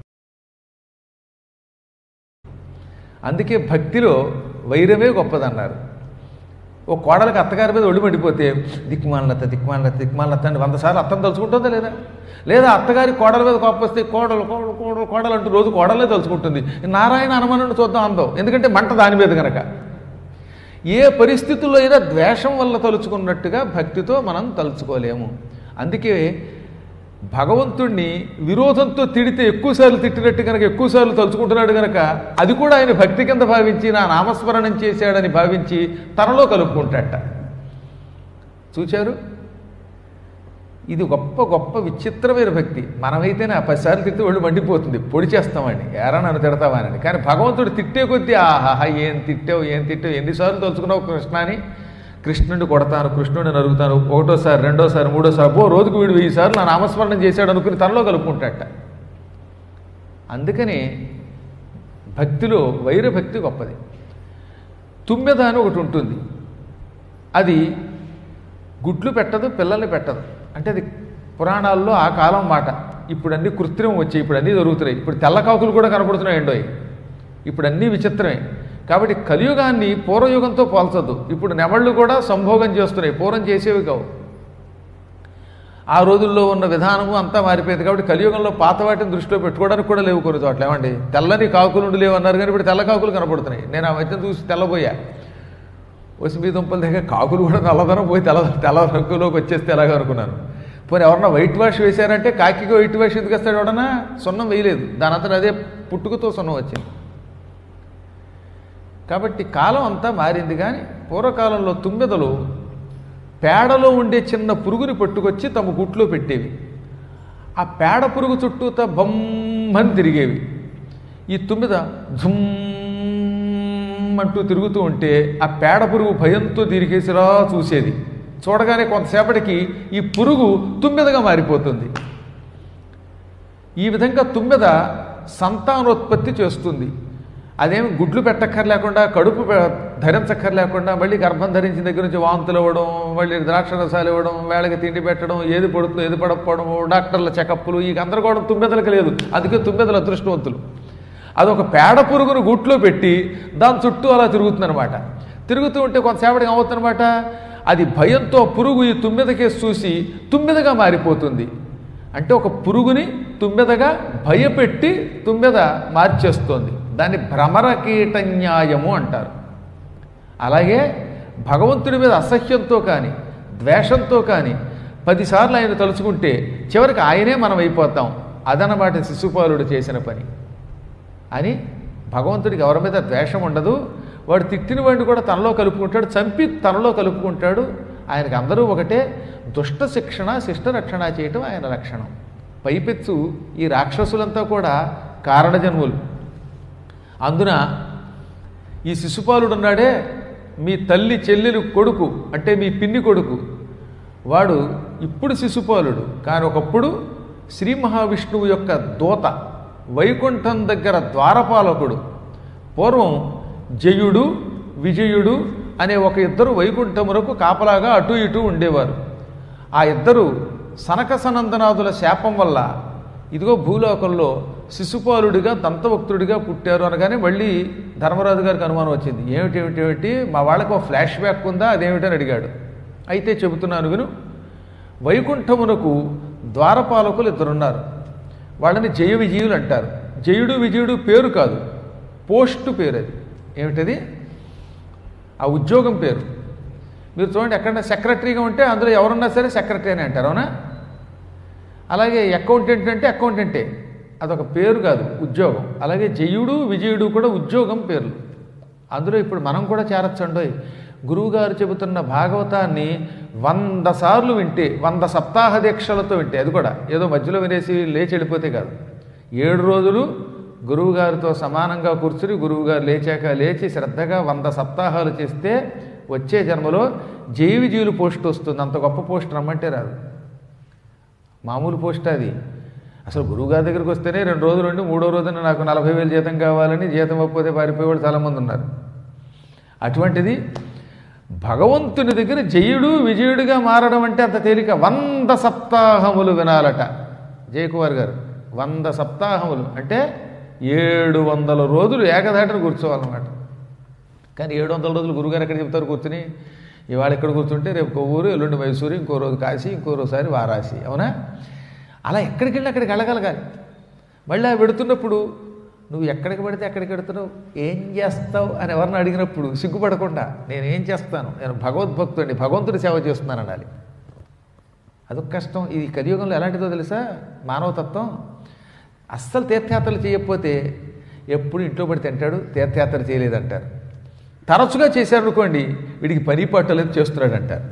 అందుకే భక్తిలో వైరమే గొప్పదన్నారు ఓ కోడలకు అత్తగారి మీద ఒళ్ళు మండిపోతే దిక్మాలత దిక్మాలత దిక్మాలత అని వంద సార్లు అత్తను తలుచుకుంటుందా లేదా లేదా అత్తగారి కోడల మీద కోపం వస్తే కోడలు కోడలు కోడలు కోడలు అంటూ రోజు కోడలే తలుచుకుంటుంది నారాయణ హనుమానుడు చూద్దాం అందం ఎందుకంటే మంట దాని మీద కనుక ఏ పరిస్థితుల్లో అయినా ద్వేషం వల్ల తలుచుకున్నట్టుగా భక్తితో మనం తలుచుకోలేము అందుకే భగవంతుణ్ణి విరోధంతో తిడితే ఎక్కువసార్లు తిట్టినట్టు కనుక ఎక్కువసార్లు తలుచుకుంటున్నాడు కనుక అది కూడా ఆయన భక్తి కింద భావించి నా నామస్మరణం చేశాడని భావించి తనలో కలుపుకుంటాట చూచారు ఇది గొప్ప గొప్ప విచిత్రమైన భక్తి మనమైతేనే ఆ పదిసార్లు తిడితే ఒళ్ళు మండిపోతుంది పొడి చేస్తామండి ఎరా నన్ను తిడతామని కానీ భగవంతుడు తిట్టే కొద్దీ ఆహాహా ఏం తిట్టావు ఏం తిట్టావు ఎన్నిసార్లు తలుచుకున్నావు కృష్ణ అని కృష్ణుడిని కొడతాను కృష్ణుడిని నరుగుతాను ఒకటోసారి రెండోసారి మూడోసారి అబ్బో రోజుకు వీడు వెయ్యి సార్లు నా నామస్మరణం చేశాడు అనుకుని తనలో కలుపుకుంటాట అందుకని భక్తిలో వైరభక్తి గొప్పది తుమ్మెద అని ఒకటి ఉంటుంది అది గుడ్లు పెట్టదు పిల్లల్ని పెట్టదు అంటే అది పురాణాల్లో ఆ కాలం మాట ఇప్పుడు అన్నీ కృత్రిమం వచ్చాయి ఇప్పుడు అన్నీ జరుగుతున్నాయి ఇప్పుడు తెల్ల కాకులు కూడా కనపడుతున్నాయి ఎండోయి ఇప్పుడు అన్నీ విచిత్రమే కాబట్టి కలియుగాన్ని పూర్వయుగంతో పోల్చొద్దు ఇప్పుడు నెమళ్ళు కూడా సంభోగం చేస్తున్నాయి పూర్వం చేసేవి కావు ఆ రోజుల్లో ఉన్న విధానము అంతా మారిపోయింది కాబట్టి కలియుగంలో పాత వాటిని దృష్టిలో పెట్టుకోవడానికి కూడా లేవు కొన్ని చోట్ల ఏమండి తెల్లని కాకులు ఉండి లేవు అన్నారు కానీ ఇప్పుడు తెల్ల కాకులు కనపడుతున్నాయి నేను ఆ మధ్య చూసి తెల్లబోయా వసిమి దుంపల దగ్గర కాకులు కూడా నల్లదనం పోయి తెల్ల తెల్ల రంగులోకి వచ్చేస్తే ఎలాగ అనుకున్నాను పోనీ ఎవరన్నా వైట్ వాష్ వేశారంటే కాకికి వైట్ వాష్ ఎందుకు వేస్తాడు ఎవడన్నా సున్నం వేయలేదు దాని అతను అదే పుట్టుకతో సున్నం వచ్చింది కాబట్టి కాలం అంతా మారింది కానీ పూర్వకాలంలో తుమ్మెదలు పేడలో ఉండే చిన్న పురుగుని పట్టుకొచ్చి తమ గుట్లో పెట్టేవి ఆ పేడ పురుగు చుట్టూత బొమ్మని తిరిగేవి ఈ తుమ్మెద ఝుమ్ అంటూ తిరుగుతూ ఉంటే ఆ పేడ పురుగు భయంతో తిరిగేసిరా చూసేది చూడగానే కొంతసేపటికి ఈ పురుగు తుమ్మెదగా మారిపోతుంది ఈ విధంగా తుమ్మెద సంతానోత్పత్తి చేస్తుంది అదేమి గుడ్లు పెట్టక్కర్లేకుండా కడుపు పె- ధరించక్కర్లేకుండా మళ్ళీ గర్భం ధరించిన దగ్గర నుంచి వాంతులు ఇవ్వడం మళ్ళీ ద్రాక్ష రసాలు ఇవ్వడం వేళకి తిండి పెట్టడం ఏది పడుతుందో ఏది పడకపోవడం డాక్టర్ల చెకప్లు ఈ గందరగోళం తుమ్మెదలకు లేదు అందుకే తుమ్మెదలు అదృష్టవంతులు అదొక పేడ పురుగును గుట్లో పెట్టి దాని చుట్టూ అలా తిరుగుతుందనమాట తిరుగుతూ ఉంటే కొంతసేపటికి ఏమవుతుందన్నమాట అది భయంతో పురుగు ఈ తుమ్మెదకేసి చూసి తుమ్మెదగా మారిపోతుంది అంటే ఒక పురుగుని తుమ్మెదగా భయపెట్టి తుమ్మెద మార్చేస్తోంది దాన్ని భ్రమర కీటన్యాయము అంటారు అలాగే భగవంతుడి మీద అసహ్యంతో కానీ ద్వేషంతో కానీ పదిసార్లు ఆయన తలుచుకుంటే చివరికి ఆయనే మనం అయిపోతాం అదనమాట శిశుపాలుడు చేసిన పని అని భగవంతుడికి ఎవరి మీద ద్వేషం ఉండదు వాడు తిట్టిన వాడిని కూడా తనలో కలుపుకుంటాడు చంపి తనలో కలుపుకుంటాడు ఆయనకి అందరూ ఒకటే దుష్ట శిక్షణ శిష్ట రక్షణ చేయటం ఆయన లక్షణం పైపెచ్చు ఈ రాక్షసులంతా కూడా కారణజన్ములు అందున ఈ శిశుపాలుడు ఉన్నాడే మీ తల్లి చెల్లెలు కొడుకు అంటే మీ పిన్ని కొడుకు వాడు ఇప్పుడు శిశుపాలుడు కానీ ఒకప్పుడు శ్రీ మహావిష్ణువు యొక్క దూత వైకుంఠం దగ్గర ద్వారపాలకుడు పూర్వం జయుడు విజయుడు అనే ఒక ఇద్దరు వైకుంఠమునకు కాపలాగా అటు ఇటు ఉండేవారు ఆ ఇద్దరు సనక సనందనాథుల శాపం వల్ల ఇదిగో భూలోకంలో శిశుపాలుడిగా దంతభక్తుడిగా పుట్టారు అనగానే మళ్ళీ ధర్మరాజు గారికి అనుమానం వచ్చింది ఏమిటి ఏమిటి ఏమిటి మా వాళ్ళకి ఒక ఫ్లాష్ బ్యాక్ ఉందా అదేమిటని అడిగాడు అయితే చెబుతున్నాను విను వైకుంఠమునకు ద్వారపాలకులు ఇద్దరున్నారు వాళ్ళని జయ విజయులు అంటారు జయుడు విజయుడు పేరు కాదు పోస్టు పేరు అది ఏమిటది ఆ ఉద్యోగం పేరు మీరు చూడండి ఎక్కడన్నా సెక్రటరీగా ఉంటే అందులో ఎవరున్నా సరే సెక్రటరీ అని అంటారు అవునా అలాగే అకౌంటెంట్ అంటే అకౌంటెంటే అదొక పేరు కాదు ఉద్యోగం అలాగే జయుడు విజయుడు కూడా ఉద్యోగం పేర్లు అందులో ఇప్పుడు మనం కూడా చేరచ్చండోయ్ గురువుగారు చెబుతున్న భాగవతాన్ని వంద సార్లు వింటే వంద సప్తాహ దీక్షలతో వింటే అది కూడా ఏదో మధ్యలో వినేసి లేచి వెళ్ళిపోతే కాదు ఏడు రోజులు గురువుగారితో సమానంగా కూర్చుని గురువుగారు లేచాక లేచి శ్రద్ధగా వంద సప్తాహాలు చేస్తే వచ్చే జన్మలో జైవిజీవులు పోస్ట్ వస్తుంది అంత గొప్ప పోస్ట్ రమ్మంటే రాదు మామూలు పోస్ట్ అది అసలు గురువుగారి దగ్గరికి వస్తేనే రెండు రోజులు ఉండి మూడో రోజున నాకు నలభై వేలు జీతం కావాలని జీతం ఇవ్వకపోతే పారిపోయేవాళ్ళు చాలామంది ఉన్నారు అటువంటిది భగవంతుని దగ్గర జయుడు విజయుడిగా మారడం అంటే అంత తేలిక వంద సప్తాహములు వినాలట జయకుమార్ గారు వంద సప్తాహములు అంటే ఏడు వందల రోజులు ఏకధాటిన కూర్చోవాలన్నమాట కానీ ఏడు వందల రోజులు గురుగారు ఎక్కడ చెప్తారు కూర్చుని ఇవాళ ఇక్కడ కూర్చుంటే రేపు కొవ్వూరు ఎల్లుండి మైసూరు ఇంకో రోజు కాశీ ఇంకో రోజుసారి వారాసి అవునా అలా ఎక్కడికి వెళ్ళి అక్కడికి వెళ్ళగలగాలి మళ్ళీ ఆ వెడుతున్నప్పుడు నువ్వు ఎక్కడికి పడితే ఎక్కడికి వెడుతున్నావు ఏం చేస్తావు అని ఎవరిని అడిగినప్పుడు సిగ్గుపడకుండా నేను ఏం చేస్తాను నేను భగవద్భక్తుడిని భగవంతుడి సేవ చేస్తున్నాను అనాలి అదొక కష్టం ఈ కలియుగంలో ఎలాంటిదో తెలుసా మానవతత్వం అస్సలు తీర్థయాత్రలు చేయకపోతే ఎప్పుడు ఇంట్లో పడి తింటాడు తీర్థయాత్ర చేయలేదంటారు తరచుగా చేశారనుకోండి వీడికి పని పట్టలేదు చేస్తున్నాడు అంటారు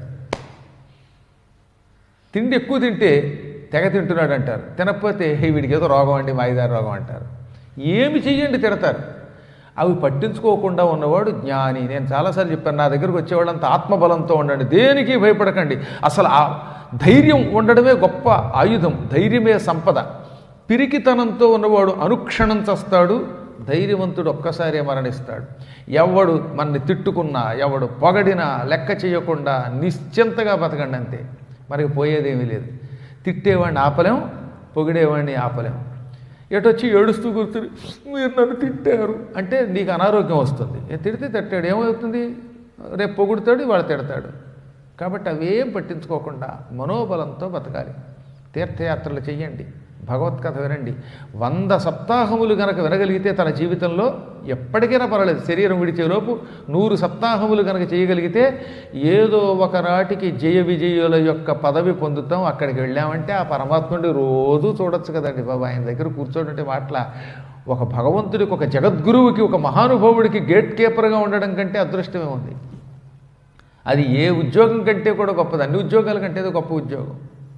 తిండి ఎక్కువ తింటే తెగ తింటున్నాడు అంటారు తినకపోతే హే వీడికి ఏదో రోగం అండి మాయిదారి రోగం అంటారు ఏమి చెయ్యండి తిడతారు అవి పట్టించుకోకుండా ఉన్నవాడు జ్ఞాని నేను చాలాసార్లు చెప్పాను నా దగ్గరకు వచ్చేవాళ్ళంతా ఆత్మబలంతో ఉండండి దేనికి భయపడకండి అసలు ఆ ధైర్యం ఉండడమే గొప్ప ఆయుధం ధైర్యమే సంపద పిరికితనంతో ఉన్నవాడు అనుక్షణం చస్తాడు ధైర్యవంతుడు ఒక్కసారే మరణిస్తాడు ఎవడు మనని తిట్టుకున్నా ఎవడు పొగడినా లెక్క చేయకుండా నిశ్చింతగా బతకండి అంతే మనకి పోయేదేమీ లేదు తిట్టేవాడిని ఆపలేం పొగిడేవాడిని ఆపలేం ఎటొచ్చి ఏడుస్తూ కూర్చుని మీరు నన్ను తిట్టారు అంటే నీకు అనారోగ్యం వస్తుంది ఏ తిడితే తిట్టాడు ఏమవుతుంది రేపు పొగుడుతాడు వాడు తిడతాడు కాబట్టి అవేం పట్టించుకోకుండా మనోబలంతో బతకాలి తీర్థయాత్రలు చెయ్యండి భగవత్కథ వినండి వంద సప్తాహములు గనక వినగలిగితే తన జీవితంలో ఎప్పటికైనా పర్వాలేదు శరీరం విడిచేలోపు నూరు సప్తాహములు గనక చేయగలిగితే ఏదో ఒకనాటికి జయ విజయుల యొక్క పదవి పొందుతాం అక్కడికి వెళ్ళామంటే ఆ పరమాత్ముడి రోజు చూడొచ్చు కదండి బాబా ఆయన దగ్గర కూర్చోడంటే మాటల ఒక భగవంతుడికి ఒక జగద్గురువుకి ఒక మహానుభావుడికి గేట్ కీపర్గా ఉండడం కంటే అదృష్టమే ఉంది అది ఏ ఉద్యోగం కంటే కూడా గొప్పది అన్ని ఉద్యోగాల కంటే అది గొప్ప ఉద్యోగం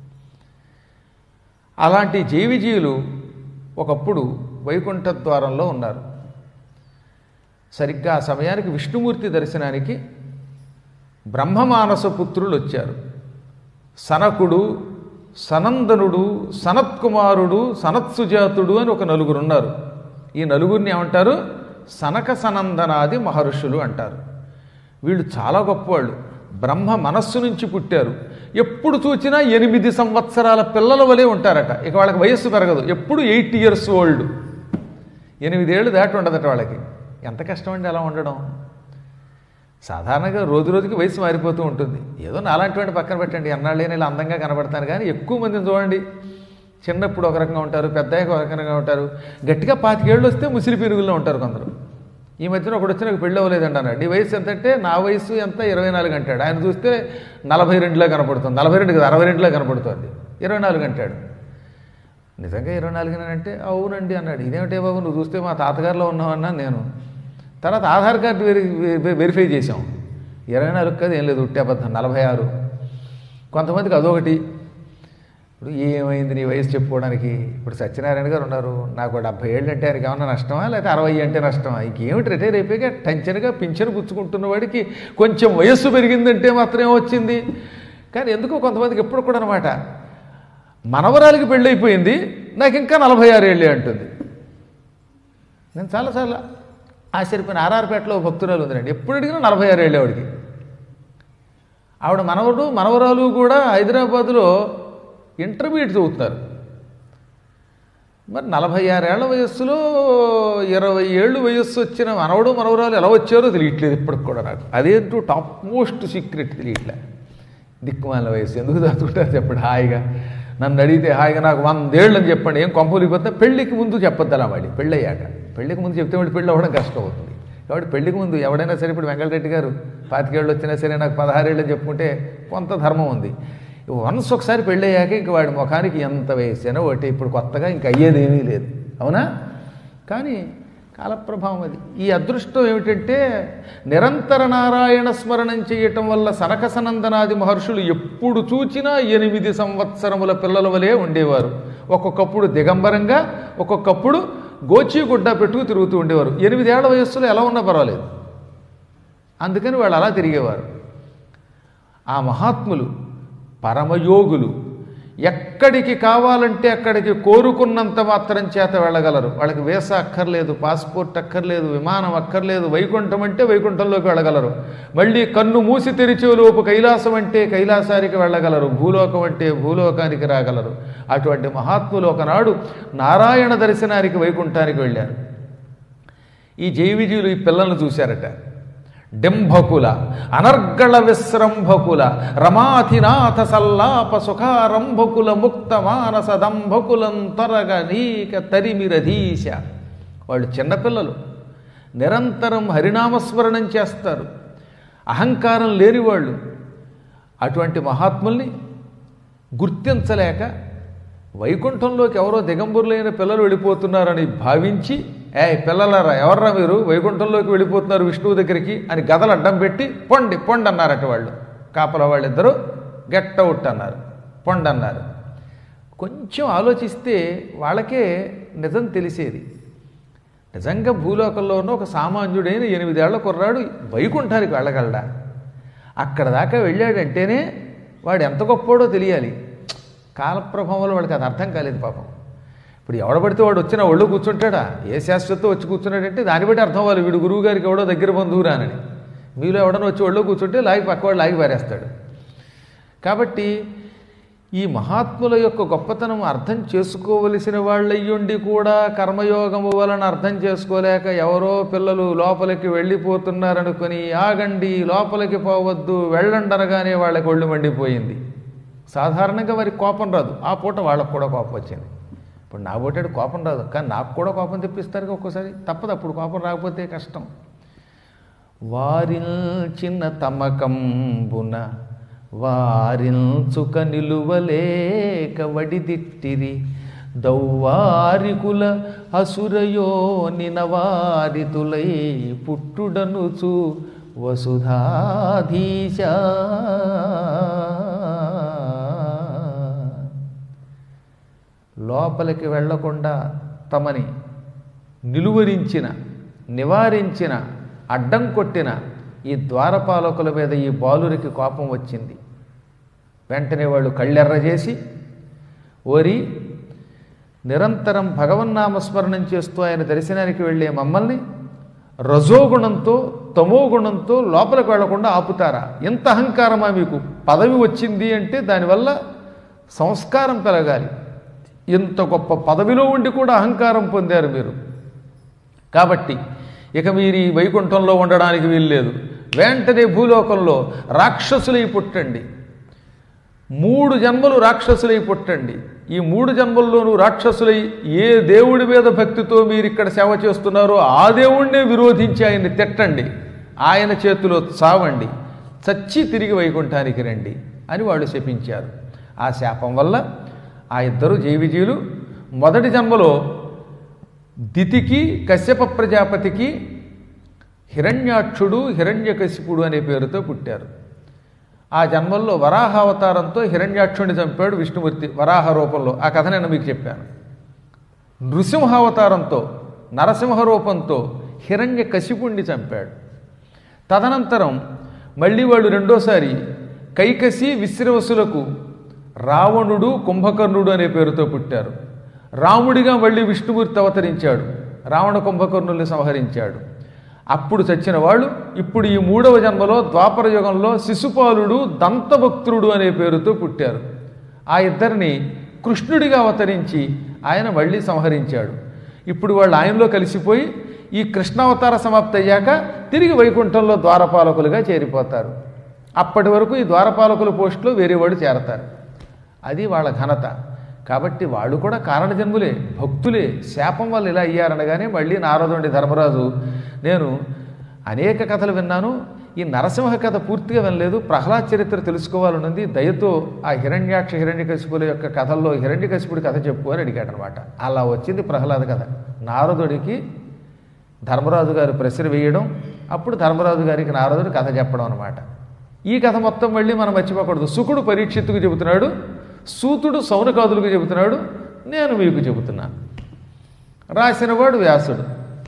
అలాంటి జీవిజీవులు ఒకప్పుడు వైకుంఠ ద్వారంలో ఉన్నారు సరిగ్గా ఆ సమయానికి విష్ణుమూర్తి దర్శనానికి బ్రహ్మమానస పుత్రులు వచ్చారు సనకుడు సనందనుడు సనత్కుమారుడు సనత్సుజాతుడు అని ఒక నలుగురు ఉన్నారు ఈ నలుగురిని ఏమంటారు సనక సనందనాది మహర్షులు అంటారు వీళ్ళు చాలా గొప్పవాళ్ళు బ్రహ్మ మనస్సు నుంచి పుట్టారు ఎప్పుడు చూచినా ఎనిమిది సంవత్సరాల పిల్లల వలె ఉంటారట ఇక వాళ్ళకి వయస్సు పెరగదు ఎప్పుడు ఎయిట్ ఇయర్స్ ఓల్డ్ ఎనిమిదేళ్ళు దాటి ఉండదట వాళ్ళకి ఎంత కష్టం అండి అలా ఉండడం సాధారణంగా రోజు రోజుకి వయసు మారిపోతూ ఉంటుంది ఏదో నాలాంటి వాడిని పక్కన పెట్టండి అన్నాళ్ళే ఇలా అందంగా కనబడతాను కానీ ఎక్కువ మందిని చూడండి చిన్నప్పుడు ఒక రకంగా ఉంటారు పెద్దయ్యాక ఒక రకంగా ఉంటారు గట్టిగా పాతికేళ్ళు వస్తే ముసిరి పెరుగుల్లో ఉంటారు కొందరు ఈ మధ్యన ఒకడు వచ్చి నాకు పెళ్ళి అవ్వలేదండి అన్నాడు నీ వయసు ఎంత అంటే నా వయసు ఎంత ఇరవై నాలుగు అంటాడు ఆయన చూస్తే నలభై రెండులా కనపడుతుంది నలభై రెండు కదా అరవై రెండులా కనపడుతుంది ఇరవై నాలుగు అంటాడు నిజంగా ఇరవై నాలుగునంటే అవునండి అన్నాడు ఇదేమిటే బాబు నువ్వు చూస్తే మా తాతగారిలో ఉన్నావన్నా నేను తర్వాత ఆధార్ కార్డు వెరి వె- వెరిఫై చేసాం ఇరవై నాలుగు కదా ఏం లేదు ఉట్టే అబద్ధం నలభై ఆరు కొంతమందికి అదొకటి ఇప్పుడు ఏమైంది నీ వయసు చెప్పుకోవడానికి ఇప్పుడు సత్యనారాయణ గారు ఉన్నారు నాకు డెబ్బై ఏళ్ళు అంటే ఆయనకి ఏమన్నా నష్టమా లేకపోతే అరవై అంటే నష్టమా ఇంకేమిటి రిటైర్ అయిపోయాక టెన్షన్గా పింఛను పుచ్చుకుంటున్న వాడికి కొంచెం వయస్సు పెరిగిందంటే మాత్రం ఏమొచ్చింది కానీ ఎందుకో కొంతమందికి ఎప్పుడు కూడా అనమాట మనవరాలికి పెళ్ళైపోయింది నాకు ఇంకా నలభై ఆరు ఏళ్ళే అంటుంది నేను చాలాసార్లు ఆశ్చర్యపోయిన ఆర్ఆర్పేటలో ఓ భక్తురాలు ఉందండి ఎప్పుడు అడిగినా నలభై ఆరు ఏళ్ళే ఆవిడకి ఆవిడ మనవడు మనవరాలు కూడా హైదరాబాదులో ఇంటర్మీడియట్ చదువుతున్నారు మరి నలభై ఆరేళ్ల వయస్సులో ఇరవై ఏళ్ళు వయస్సు వచ్చిన మనవడు మనవరాలు ఎలా వచ్చారో తెలియట్లేదు ఇప్పటికి కూడా నాకు అదేంటో టాప్ మోస్ట్ సీక్రెట్ తెలియట్లే దిక్కుమాల వయస్సు ఎందుకు దాచుకుంటారు చెప్పండి హాయిగా నన్ను అడిగితే హాయిగా నాకు వందేళ్ళు అని చెప్పండి ఏం కొంపలిపోతే పెళ్ళికి ముందు చెప్పొద్దు అలా వాడి పెళ్ళయ్యాక పెళ్ళికి ముందు చెప్తే వాడి పెళ్ళి అవ్వడం కష్టం అవుతుంది కాబట్టి పెళ్ళికి ముందు ఎవడైనా సరే ఇప్పుడు వెంకటరెడ్డి గారు పాతికేళ్ళు వచ్చినా సరే నాకు పదహారేళ్ళు అని చెప్పుకుంటే కొంత ధర్మం ఉంది వన్స్ ఒకసారి పెళ్ళయ్యాక ఇంక వాడి ముఖానికి ఎంత వేసానో ఒకటి ఇప్పుడు కొత్తగా ఇంక అయ్యేదేమీ లేదు అవునా కానీ కాలప్రభావం అది ఈ అదృష్టం ఏమిటంటే నిరంతర నారాయణ స్మరణం చేయటం వల్ల సనకసనందనాది మహర్షులు ఎప్పుడు చూచినా ఎనిమిది సంవత్సరముల పిల్లల వలె ఉండేవారు ఒక్కొక్కప్పుడు దిగంబరంగా ఒక్కొక్కప్పుడు గోచీగుడ్డ పెట్టుకు తిరుగుతూ ఉండేవారు ఎనిమిదేళ్ల వయస్సులో ఎలా ఉన్నా పర్వాలేదు అందుకని వాళ్ళు అలా తిరిగేవారు ఆ మహాత్ములు పరమయోగులు ఎక్కడికి కావాలంటే అక్కడికి కోరుకున్నంత మాత్రం చేత వెళ్ళగలరు వాళ్ళకి వీసా అక్కర్లేదు పాస్పోర్ట్ అక్కర్లేదు విమానం అక్కర్లేదు వైకుంఠం అంటే వైకుంఠంలోకి వెళ్ళగలరు మళ్ళీ కన్ను మూసి తెరిచేలోపు కైలాసం అంటే కైలాసానికి వెళ్ళగలరు భూలోకం అంటే భూలోకానికి రాగలరు అటువంటి మహాత్ములు ఒకనాడు నారాయణ దర్శనానికి వైకుంఠానికి వెళ్ళారు ఈ జైవిజీవులు ఈ పిల్లల్ని చూశారట డింభకుల అనర్గళ విశ్రంభకుల రమాధినాథ సల్లాప సుఖారంభకుల ముక్త మానస దంభకులం త్వరగ నీక తరిమిరధీశ వాళ్ళు చిన్నపిల్లలు నిరంతరం హరినామస్మరణం చేస్తారు అహంకారం లేనివాళ్ళు అటువంటి మహాత్ముల్ని గుర్తించలేక వైకుంఠంలోకి ఎవరో దిగంబరులైన పిల్లలు వెళ్ళిపోతున్నారని భావించి ఏ పిల్లలారా ఎవర్రా మీరు వైకుంఠంలోకి వెళ్ళిపోతున్నారు విష్ణువు దగ్గరికి అని గదలు అడ్డం పెట్టి పొండి పొండి అన్నారట వాళ్ళు కాపల వాళ్ళిద్దరూ గెట్ అవుట్ అన్నారు పొండి అన్నారు కొంచెం ఆలోచిస్తే వాళ్ళకే నిజం తెలిసేది నిజంగా భూలోకంలో ఉన్న ఒక సామాన్యుడైన ఎనిమిదేళ్ల కుర్రాడు వైకుంఠానికి వెళ్ళగలడా అక్కడ దాకా వెళ్ళాడంటేనే వాడు ఎంత గొప్పోడో తెలియాలి కాలప్రభావంలో వాడికి అది అర్థం కాలేదు పాపం ఇప్పుడు ఎవడబడితే వాడు వచ్చిన ఒళ్ళు కూర్చుంటాడా ఏ శాస్త్రతో వచ్చి కూర్చున్నాడంటే దాన్ని బట్టి అర్థం అవ్వాలి వీడు గురువు గారికి ఎవడో దగ్గర బంధువురానని మీలో ఎవడన్నా వచ్చి ఒళ్ళు కూర్చుంటే లాగి పక్కవాడు లాగి పారేస్తాడు కాబట్టి ఈ మహాత్ముల యొక్క గొప్పతనం అర్థం చేసుకోవలసిన వాళ్ళయ్యుండి కూడా కర్మయోగము వలన అర్థం చేసుకోలేక ఎవరో పిల్లలు లోపలికి వెళ్ళిపోతున్నారనుకొని ఆగండి లోపలికి పోవద్దు వెళ్ళండి అనగానే వాళ్ళకి ఒళ్ళు మండిపోయింది సాధారణంగా వారికి కోపం రాదు ఆ పూట వాళ్ళకు కూడా కోపం వచ్చింది ఇప్పుడు నా పోటాడు కోపం రాదు కానీ నాకు కూడా కోపం తెప్పిస్తారు ఒక్కోసారి తప్పదు అప్పుడు కోపం రాకపోతే కష్టం వారిల్చిన తమకంబున వారిల్చుక నిలువలేక వడిదిట్టిరి దౌవారికుల అసురయో నినవారితులై పుట్టుడనుచు వసుధాధీశ లోపలికి వెళ్లకుండా తమని నిలువరించిన నివారించిన అడ్డం కొట్టిన ఈ ద్వారపాలకుల మీద ఈ బాలురికి కోపం వచ్చింది వెంటనే వాళ్ళు కళ్ళెర్ర చేసి ఓరి నిరంతరం భగవన్నామస్మరణం చేస్తూ ఆయన దర్శనానికి వెళ్ళే మమ్మల్ని రజోగుణంతో తమోగుణంతో లోపలికి వెళ్లకుండా ఆపుతారా ఎంత అహంకారమా మీకు పదవి వచ్చింది అంటే దానివల్ల సంస్కారం పెరగాలి ఇంత గొప్ప పదవిలో ఉండి కూడా అహంకారం పొందారు మీరు కాబట్టి ఇక మీరు ఈ వైకుంఠంలో ఉండడానికి వీల్లేదు వెంటనే భూలోకంలో రాక్షసులై పుట్టండి మూడు జన్మలు రాక్షసులై పుట్టండి ఈ మూడు జన్మల్లోనూ రాక్షసులై ఏ దేవుడి మీద భక్తితో మీరు ఇక్కడ సేవ చేస్తున్నారో ఆ దేవుణ్ణే విరోధించి ఆయన్ని తిట్టండి ఆయన చేతిలో చావండి చచ్చి తిరిగి వైకుంఠానికి రండి అని వాళ్ళు శపించారు ఆ శాపం వల్ల ఆ ఇద్దరు జైవిజీలు మొదటి జన్మలో దితికి కశ్యప ప్రజాపతికి హిరణ్యాక్షుడు హిరణ్యకశిపుడు అనే పేరుతో పుట్టారు ఆ జన్మల్లో వరాహ అవతారంతో హిరణ్యాక్షుడిని చంపాడు విష్ణుమూర్తి వరాహ రూపంలో ఆ కథ నేను మీకు చెప్పాను నృసింహావతారంతో నరసింహ రూపంతో హిరణ్య కశిపుణ్ణి చంపాడు తదనంతరం మళ్ళీ వాళ్ళు రెండోసారి కైకసి విశ్రవసులకు రావణుడు కుంభకర్ణుడు అనే పేరుతో పుట్టారు రాముడిగా మళ్ళీ విష్ణుమూర్తి అవతరించాడు రావణ కుంభకర్ణుల్ని సంహరించాడు అప్పుడు చచ్చిన వాళ్ళు ఇప్పుడు ఈ మూడవ జన్మలో ద్వాపర యుగంలో శిశుపాలుడు దంతభక్తుడు అనే పేరుతో పుట్టారు ఆ ఇద్దరిని కృష్ణుడిగా అవతరించి ఆయన మళ్ళీ సంహరించాడు ఇప్పుడు వాళ్ళు ఆయనలో కలిసిపోయి ఈ కృష్ణావతార సమాప్తి అయ్యాక తిరిగి వైకుంఠంలో ద్వారపాలకులుగా చేరిపోతారు అప్పటి వరకు ఈ ద్వారపాలకుల పోస్టులో వేరే వాడు చేరతారు అది వాళ్ళ ఘనత కాబట్టి వాళ్ళు కూడా కారణజన్ములే భక్తులే శాపం వల్ల ఇలా అయ్యారనగానే మళ్ళీ నారదుండి ధర్మరాజు నేను అనేక కథలు విన్నాను ఈ నరసింహ కథ పూర్తిగా వినలేదు ప్రహ్లాద్ చరిత్ర తెలుసుకోవాలనుంది దయతో ఆ హిరణ్యాక్ష హిరణ్యకశిపుల యొక్క కథల్లో హిరణ్యకశిపుడి కథ చెప్పు అని అడిగాడు అనమాట అలా వచ్చింది ప్రహ్లాద కథ నారదుడికి ధర్మరాజు గారు ప్రశ్న వేయడం అప్పుడు ధర్మరాజు గారికి నారదుడు కథ చెప్పడం అనమాట ఈ కథ మొత్తం మళ్ళీ మనం మర్చిపోకూడదు సుకుడు పరీక్షిత్తుకు చెబుతున్నాడు సూతుడు సౌనకాదులకు చెబుతున్నాడు నేను మీకు చెబుతున్నాను రాసినవాడు వ్యాసుడు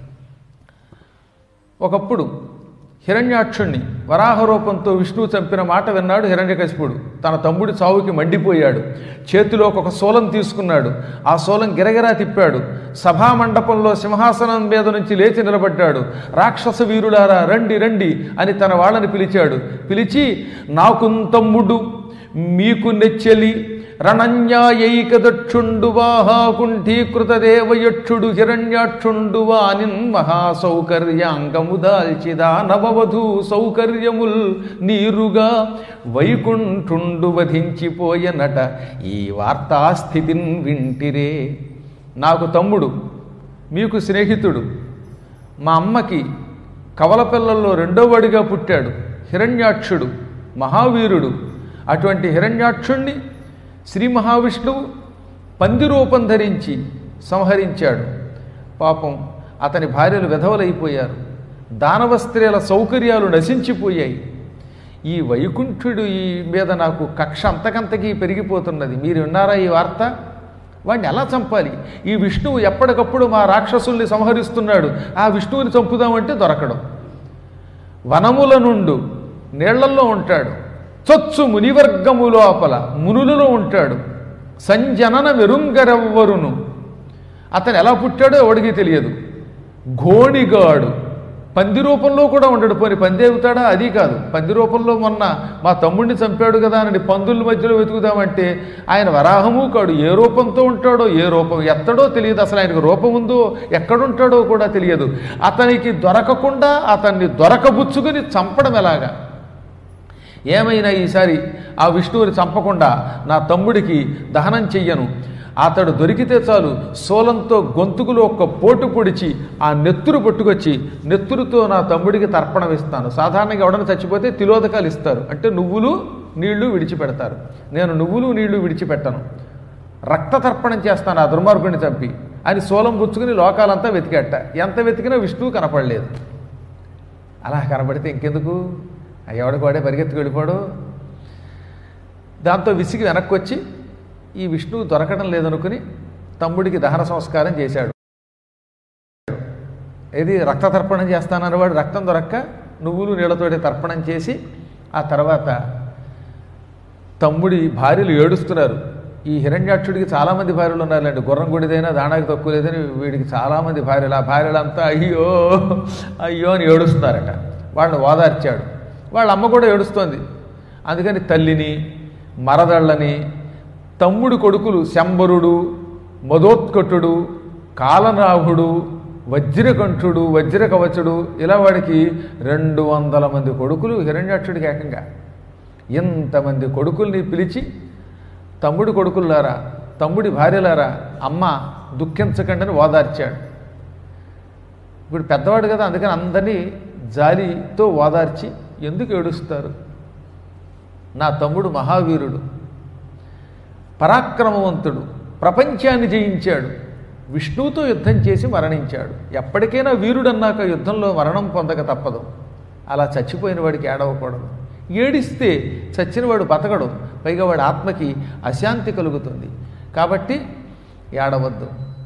ఒకప్పుడు హిరణ్యాక్షుణ్ణి వరాహ రూపంతో విష్ణువు చంపిన మాట విన్నాడు హిరణ్యకశిపుడు తన తమ్ముడి చావుకి మండిపోయాడు చేతిలో ఒక శూలం తీసుకున్నాడు ఆ శూలం గిరగిరా తిప్పాడు సభా మండపంలో సింహాసనం మీద నుంచి లేచి నిలబడ్డాడు రాక్షస వీరులారా రండి రండి అని తన వాళ్ళని పిలిచాడు పిలిచి నాకు తమ్ముడు మీకు నెచ్చెలి రణన్యాయైక దక్షుండు వాహాకుంఠీకృత దేవయక్షుడు హిరణ్యాక్షుండు వానిన్ మహాసౌకర్యాంగము దాల్చిదా నవవధూ సౌకర్యముల్ నీరుగా వైకుంఠుండు వధించిపోయనట ఈ వార్తాస్థితిన్ వింటిరే నాకు తమ్ముడు మీకు స్నేహితుడు మా అమ్మకి కవల పిల్లల్లో రెండోవాడిగా పుట్టాడు హిరణ్యాక్షుడు మహావీరుడు అటువంటి హిరణ్యాక్షుణ్ణి శ్రీ మహావిష్ణువు పంది రూపం ధరించి సంహరించాడు పాపం అతని భార్యలు విధవలైపోయారు దానవ స్త్రీల సౌకర్యాలు నశించిపోయాయి ఈ వైకుంఠుడు ఈ మీద నాకు కక్ష అంతకంతకీ పెరిగిపోతున్నది మీరు విన్నారా ఈ వార్త వాడిని ఎలా చంపాలి ఈ విష్ణువు ఎప్పటికప్పుడు మా రాక్షసుల్ని సంహరిస్తున్నాడు ఆ విష్ణువుని చంపుదామంటే దొరకడం వనముల నుండు నీళ్లల్లో ఉంటాడు చొచ్చు మునివర్గము లోపల మునులలో ఉంటాడు సంజనన వెరుంగరెవ్వరును అతను ఎలా పుట్టాడో ఎవడికి తెలియదు ఘోణిగాడు పంది రూపంలో కూడా ఉండడు పోని పంది అవుతాడా అది కాదు పంది రూపంలో మొన్న మా తమ్ముడిని చంపాడు కదా అని పందుల మధ్యలో వెతుకుదామంటే ఆయన వరాహము కాడు ఏ రూపంతో ఉంటాడో ఏ రూపం ఎత్తడో తెలియదు అసలు ఆయనకు రూపం ఉందో ఎక్కడుంటాడో కూడా తెలియదు అతనికి దొరకకుండా అతన్ని దొరకబుచ్చుకుని చంపడం ఎలాగా ఏమైనా ఈసారి ఆ విష్ణువుని చంపకుండా నా తమ్ముడికి దహనం చెయ్యను అతడు దొరికితే చాలు శూలంతో గొంతుకులో ఒక్క పోటు పొడిచి ఆ నెత్తురు పట్టుకొచ్చి నెత్తురుతో నా తమ్ముడికి తర్పణం ఇస్తాను సాధారణంగా ఎవడన్నా చచ్చిపోతే తిలోదకాలు ఇస్తారు అంటే నువ్వులు నీళ్లు విడిచిపెడతారు నేను నువ్వులు నీళ్లు విడిచిపెట్టను రక్త తర్పణం చేస్తాను ఆ దుర్మార్గుడిని చంపి అని శూలం పుచ్చుకుని లోకాలంతా వెతికేట ఎంత వెతికినా విష్ణువు కనపడలేదు అలా కనబడితే ఇంకెందుకు ఎవడికి వాడే పరిగెత్తుకు వెళ్ళిపోడు దాంతో విసిగి వెనక్కి వచ్చి ఈ విష్ణువు దొరకడం లేదనుకుని తమ్ముడికి దహన సంస్కారం చేశాడు ఇది రక్త తర్పణం చేస్తానన్నవాడు రక్తం దొరక్క నువ్వులు నీళ్లతోటి తర్పణం చేసి ఆ తర్వాత తమ్ముడి భార్యలు ఏడుస్తున్నారు ఈ హిరణ్యాక్షుడికి చాలామంది భార్యలు ఉన్నారులేండి గుర్రం గుడిదైనా దానాకి తక్కువ లేదని వీడికి చాలామంది భార్యలు ఆ భార్యలంతా అయ్యో అయ్యో అని ఏడుస్తున్నారట వాళ్ళని ఓదార్చాడు వాళ్ళ అమ్మ కూడా ఏడుస్తోంది అందుకని తల్లిని మరదళ్ళని తమ్ముడు కొడుకులు శంబరుడు మదోత్కటుడు కాలనాభుడు వజ్రకంఠుడు వజ్రకవచుడు ఇలా వాడికి రెండు వందల మంది కొడుకులు హిరణ్యాక్షుడికి ఏకంగా ఇంతమంది కొడుకుల్ని పిలిచి తమ్ముడి కొడుకులారా తమ్ముడి భార్యలారా అమ్మ దుఃఖించకండి అని ఓదార్చాడు ఇప్పుడు పెద్దవాడు కదా అందుకని అందరినీ జాలితో ఓదార్చి ఎందుకు ఏడుస్తారు నా తమ్ముడు మహావీరుడు పరాక్రమవంతుడు ప్రపంచాన్ని జయించాడు విష్ణువుతో యుద్ధం చేసి మరణించాడు ఎప్పటికైనా వీరుడన్నాక యుద్ధంలో మరణం పొందక తప్పదు అలా చచ్చిపోయిన వాడికి ఏడవకూడదు ఏడిస్తే చచ్చినవాడు బతకడు పైగా వాడి ఆత్మకి అశాంతి కలుగుతుంది కాబట్టి ఏడవద్దు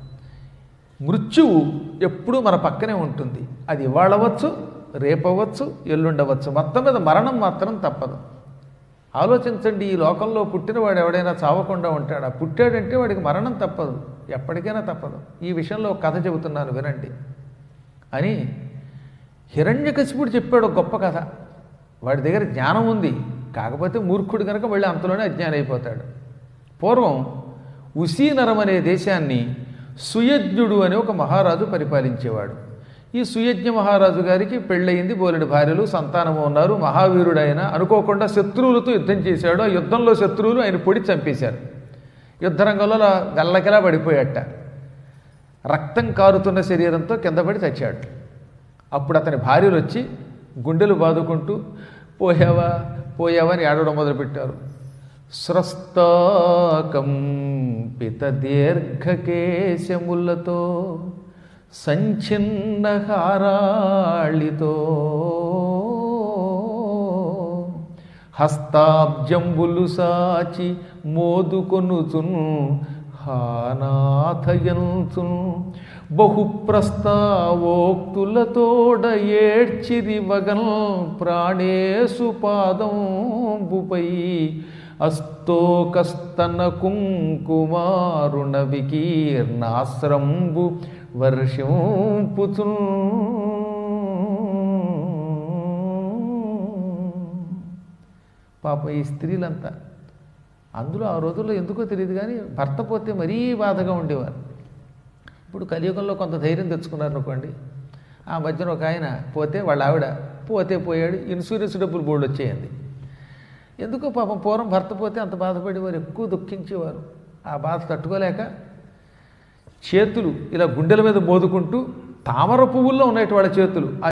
మృత్యువు ఎప్పుడూ మన పక్కనే ఉంటుంది అది ఇవాళవచ్చు రేపవచ్చు ఎల్లుండవచ్చు మొత్తం మీద మరణం మాత్రం తప్పదు ఆలోచించండి ఈ లోకంలో పుట్టినవాడు ఎవడైనా చావకుండా ఉంటాడా పుట్టాడంటే వాడికి మరణం తప్పదు ఎప్పటికైనా తప్పదు ఈ విషయంలో ఒక కథ చెబుతున్నాను వినండి అని హిరణ్యకశిపుడు చెప్పాడు ఒక గొప్ప కథ వాడి దగ్గర జ్ఞానం ఉంది కాకపోతే మూర్ఖుడు కనుక మళ్ళీ అంతలోనే అజ్ఞానం అయిపోతాడు పూర్వం ఉసీనరం అనే దేశాన్ని సుయజ్ఞుడు అనే ఒక మహారాజు పరిపాలించేవాడు ఈ సుయజ్ఞ మహారాజు గారికి పెళ్ళయింది బోలెడు భార్యలు సంతానము ఉన్నారు మహావీరుడైన అనుకోకుండా శత్రువులతో యుద్ధం చేశాడు ఆ యుద్ధంలో శత్రువులు ఆయన పొడి చంపేశారు యుద్ధరంగంలో అలా వెల్లకిలా పడిపోయాట రక్తం కారుతున్న శరీరంతో కింద పడి చచ్చాడు అప్పుడు అతని భార్యలు వచ్చి గుండెలు బాదుకుంటూ పోయావా పోయావా అని ఏడవడం మొదలుపెట్టారు స్రస్తాకంపిత దీర్ఘకేశములతో సంచిన్న హారాళితో హస్తాబ్జంబులు సాచి మోదుకొనుచున్ హానాథయంతున్ బహుప్రస్తావోక్తులతోడ ఏడ్చిరి వగన్ ప్రాణేశు పాదంబుపై అస్తోకస్తన కుంకుమారుణ వికీర్ణాశ్రంబు వర్షంపుచున్ పాపం ఈ స్త్రీలంతా అందులో ఆ రోజుల్లో ఎందుకో తెలియదు కానీ భర్త పోతే మరీ బాధగా ఉండేవారు ఇప్పుడు కలియుగంలో కొంత ధైర్యం తెచ్చుకున్నారు అనుకోండి ఆ మధ్యన ఒక ఆయన పోతే వాళ్ళ ఆవిడ పోతే పోయాడు ఇన్సూరెన్స్ డబ్బులు బోర్డు వచ్చేయండి ఎందుకో పాపం పూర్వం భర్త పోతే అంత బాధపడేవారు ఎక్కువ దుఃఖించేవారు ఆ బాధ తట్టుకోలేక చేతులు ఇలా గుండెల మీద మోదుకుంటూ తామర పువ్వుల్లో ఉన్నట్టు వాళ్ళ చేతులు ఆ